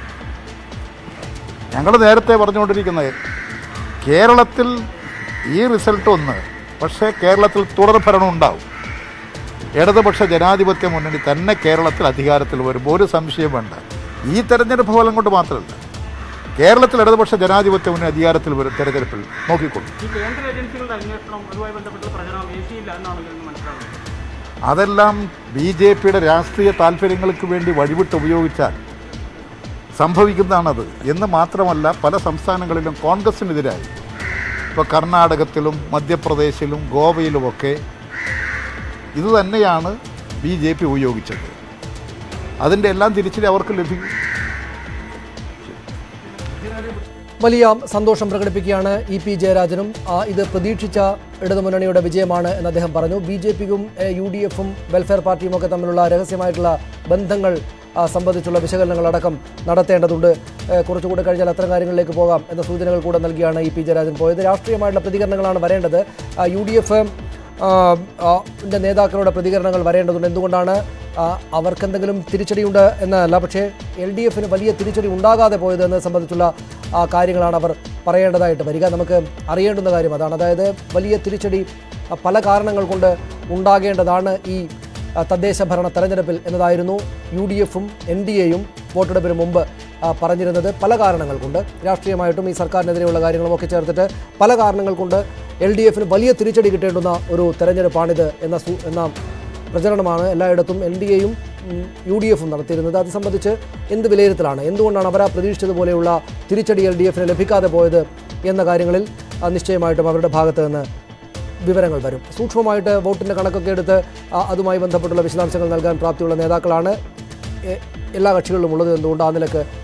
ഞങ്ങൾ നേരത്തെ പറഞ്ഞുകൊണ്ടിരിക്കുന്നത് കേരളത്തിൽ ഈ റിസൾട്ട് ഒന്ന് പക്ഷേ കേരളത്തിൽ തുടർ ഭരണം ഉണ്ടാവും ഇടതുപക്ഷ ജനാധിപത്യ മുന്നണി തന്നെ കേരളത്തിൽ അധികാരത്തിൽ വരുമ്പോൾ ഒരു സംശയം വേണ്ട ഈ തെരഞ്ഞെടുപ്പ് ഫലം കൊണ്ട് മാത്രമല്ല കേരളത്തിൽ ഇടതുപക്ഷ ജനാധിപത്യ മുന്നണി അധികാരത്തിൽ വരും തെരഞ്ഞെടുപ്പിൽ നോക്കിക്കൊള്ളു ഈ കേന്ദ്ര ഏജൻസികളുടെ അന്വേഷണം അതുമായി ബന്ധപ്പെട്ട പ്രചരണം എ സിയില്ല എന്നാണ് ഇതിൽ നിന്ന് മനസ്സിലാകുന്നത് അതെല്ലാം ബി ജെ പിയുടെ രാഷ്ട്രീയ താല്പര്യങ്ങൾക്ക് വേണ്ടി വഴിവിട്ട് ഉപയോഗിച്ചാൽ സംഭവിക്കുന്നതാണത് എന്ന് മാത്രമല്ല പല സംസ്ഥാനങ്ങളിലും കോൺഗ്രസിനെതിരായി ഇപ്പോൾ കർണാടകത്തിലും മധ്യപ്രദേശിലും ഗോവയിലുമൊക്കെ ഇത് തന്നെയാണ് ബി ജെ പി ഉപയോഗിച്ചത് അതിൻ്റെ എല്ലാം തിരിച്ചടി അവർക്ക് ലഭിക്കും വലിയ സന്തോഷം പ്രകടിപ്പിക്കുകയാണ് ഇ പി ജയരാജനും ആ, ഇത് പ്രതീക്ഷിച്ച ഇടതുമുന്നണിയുടെ വിജയമാണ് എന്ന് അദ്ദേഹം പറഞ്ഞു ബി ജെ പിയും യു ഡി എഫും വെൽഫെയർ പാർട്ടിയും ഒക്കെ തമ്മിലുള്ള രഹസ്യമായിട്ടുള്ള ബന്ധങ്ങൾ ആ, സംബന്ധിച്ചുള്ള വിശകലനങ്ങളടക്കം നടത്തേണ്ടതുണ്ട് ഏ, കുറച്ചുകൂടെ കഴിഞ്ഞാൽ അത്തരം കാര്യങ്ങളിലേക്ക് പോകാം എന്ന സൂചനകൾ കൂടെ നൽകിയാണ് ഇ പി ജയരാജൻ പോയത് രാഷ്ട്രീയമായിട്ടുള്ള പ്രതികരണങ്ങളാണ് വരേണ്ടത് യു ഡി എഫ് ന്റെ നേതാക്കളുടെ പ്രതികരണങ്ങൾ വരേണ്ടതുണ്ട് എന്തുകൊണ്ടാണ് ആ, അവർക്കെന്തെങ്കിലും തിരിച്ചടിയുണ്ട് എന്നല്ല പക്ഷേ എൽ ഡി എഫിന് വലിയ തിരിച്ചടി ഉണ്ടാകാതെ പോയത് എന്നത് സംബന്ധിച്ചുള്ള ആ, കാര്യങ്ങളാണ് അവർ പറയേണ്ടതായിട്ട് വരിക നമുക്ക് അറിയേണ്ടുന്ന കാര്യം അതാണ് അതായത് വലിയ തിരിച്ചടി ആ, പല കാരണങ്ങൾ കൊണ്ട് ഉണ്ടാകേണ്ടതാണ് ഈ ആ, തദ്ദേശ ഭരണ തെരഞ്ഞെടുപ്പിൽ എന്നതായിരുന്നു യു ഡി എഫും എൻ ഡി എയും വോട്ടെടുപ്പിന് മുമ്പ് ആ, പറഞ്ഞിരുന്നത് പല കാരണങ്ങൾ കൊണ്ട് രാഷ്ട്രീയമായിട്ടും ഈ സർക്കാരിനെതിരെയുള്ള കാര്യങ്ങളും ഒക്കെ ചേർത്തിട്ട് പല കാരണങ്ങൾ കൊണ്ട് എൽ ഡി എഫിന് വലിയ തിരിച്ചടി കിട്ടേണ്ടുന്ന ഒരു തെരഞ്ഞെടുപ്പാണിത് എന്ന സു എന്ന പ്രചരണമാണ് എല്ലായിടത്തും എൻ ഡി എയും യു ഡി എഫും നടത്തിയിരുന്നത് അത് സംബന്ധിച്ച് എന്ത് വിലയിരുത്തലാണ് എന്തുകൊണ്ടാണ് അവർ ആ പ്രതീക്ഷിച്ചതുപോലെയുള്ള തിരിച്ചടി എൽ ഡി എഫിന് ലഭിക്കാതെ പോയത് എന്ന കാര്യങ്ങളിൽ ആ, നിശ്ചയമായിട്ടും അവരുടെ ഭാഗത്ത് നിന്ന് വിവരങ്ങൾ വരും സൂക്ഷ്മമായിട്ട് വോട്ടിൻ്റെ കണക്കൊക്കെ എടുത്ത് ആ, അതുമായി ബന്ധപ്പെട്ടുള്ള വിശദാംശങ്ങൾ നൽകാൻ പ്രാപ്തിയുള്ള നേതാക്കളാണ് എ- എല്ലാ കക്ഷികളിലും ഉള്ളത് എന്തുകൊണ്ട് ആ നിലക്ക്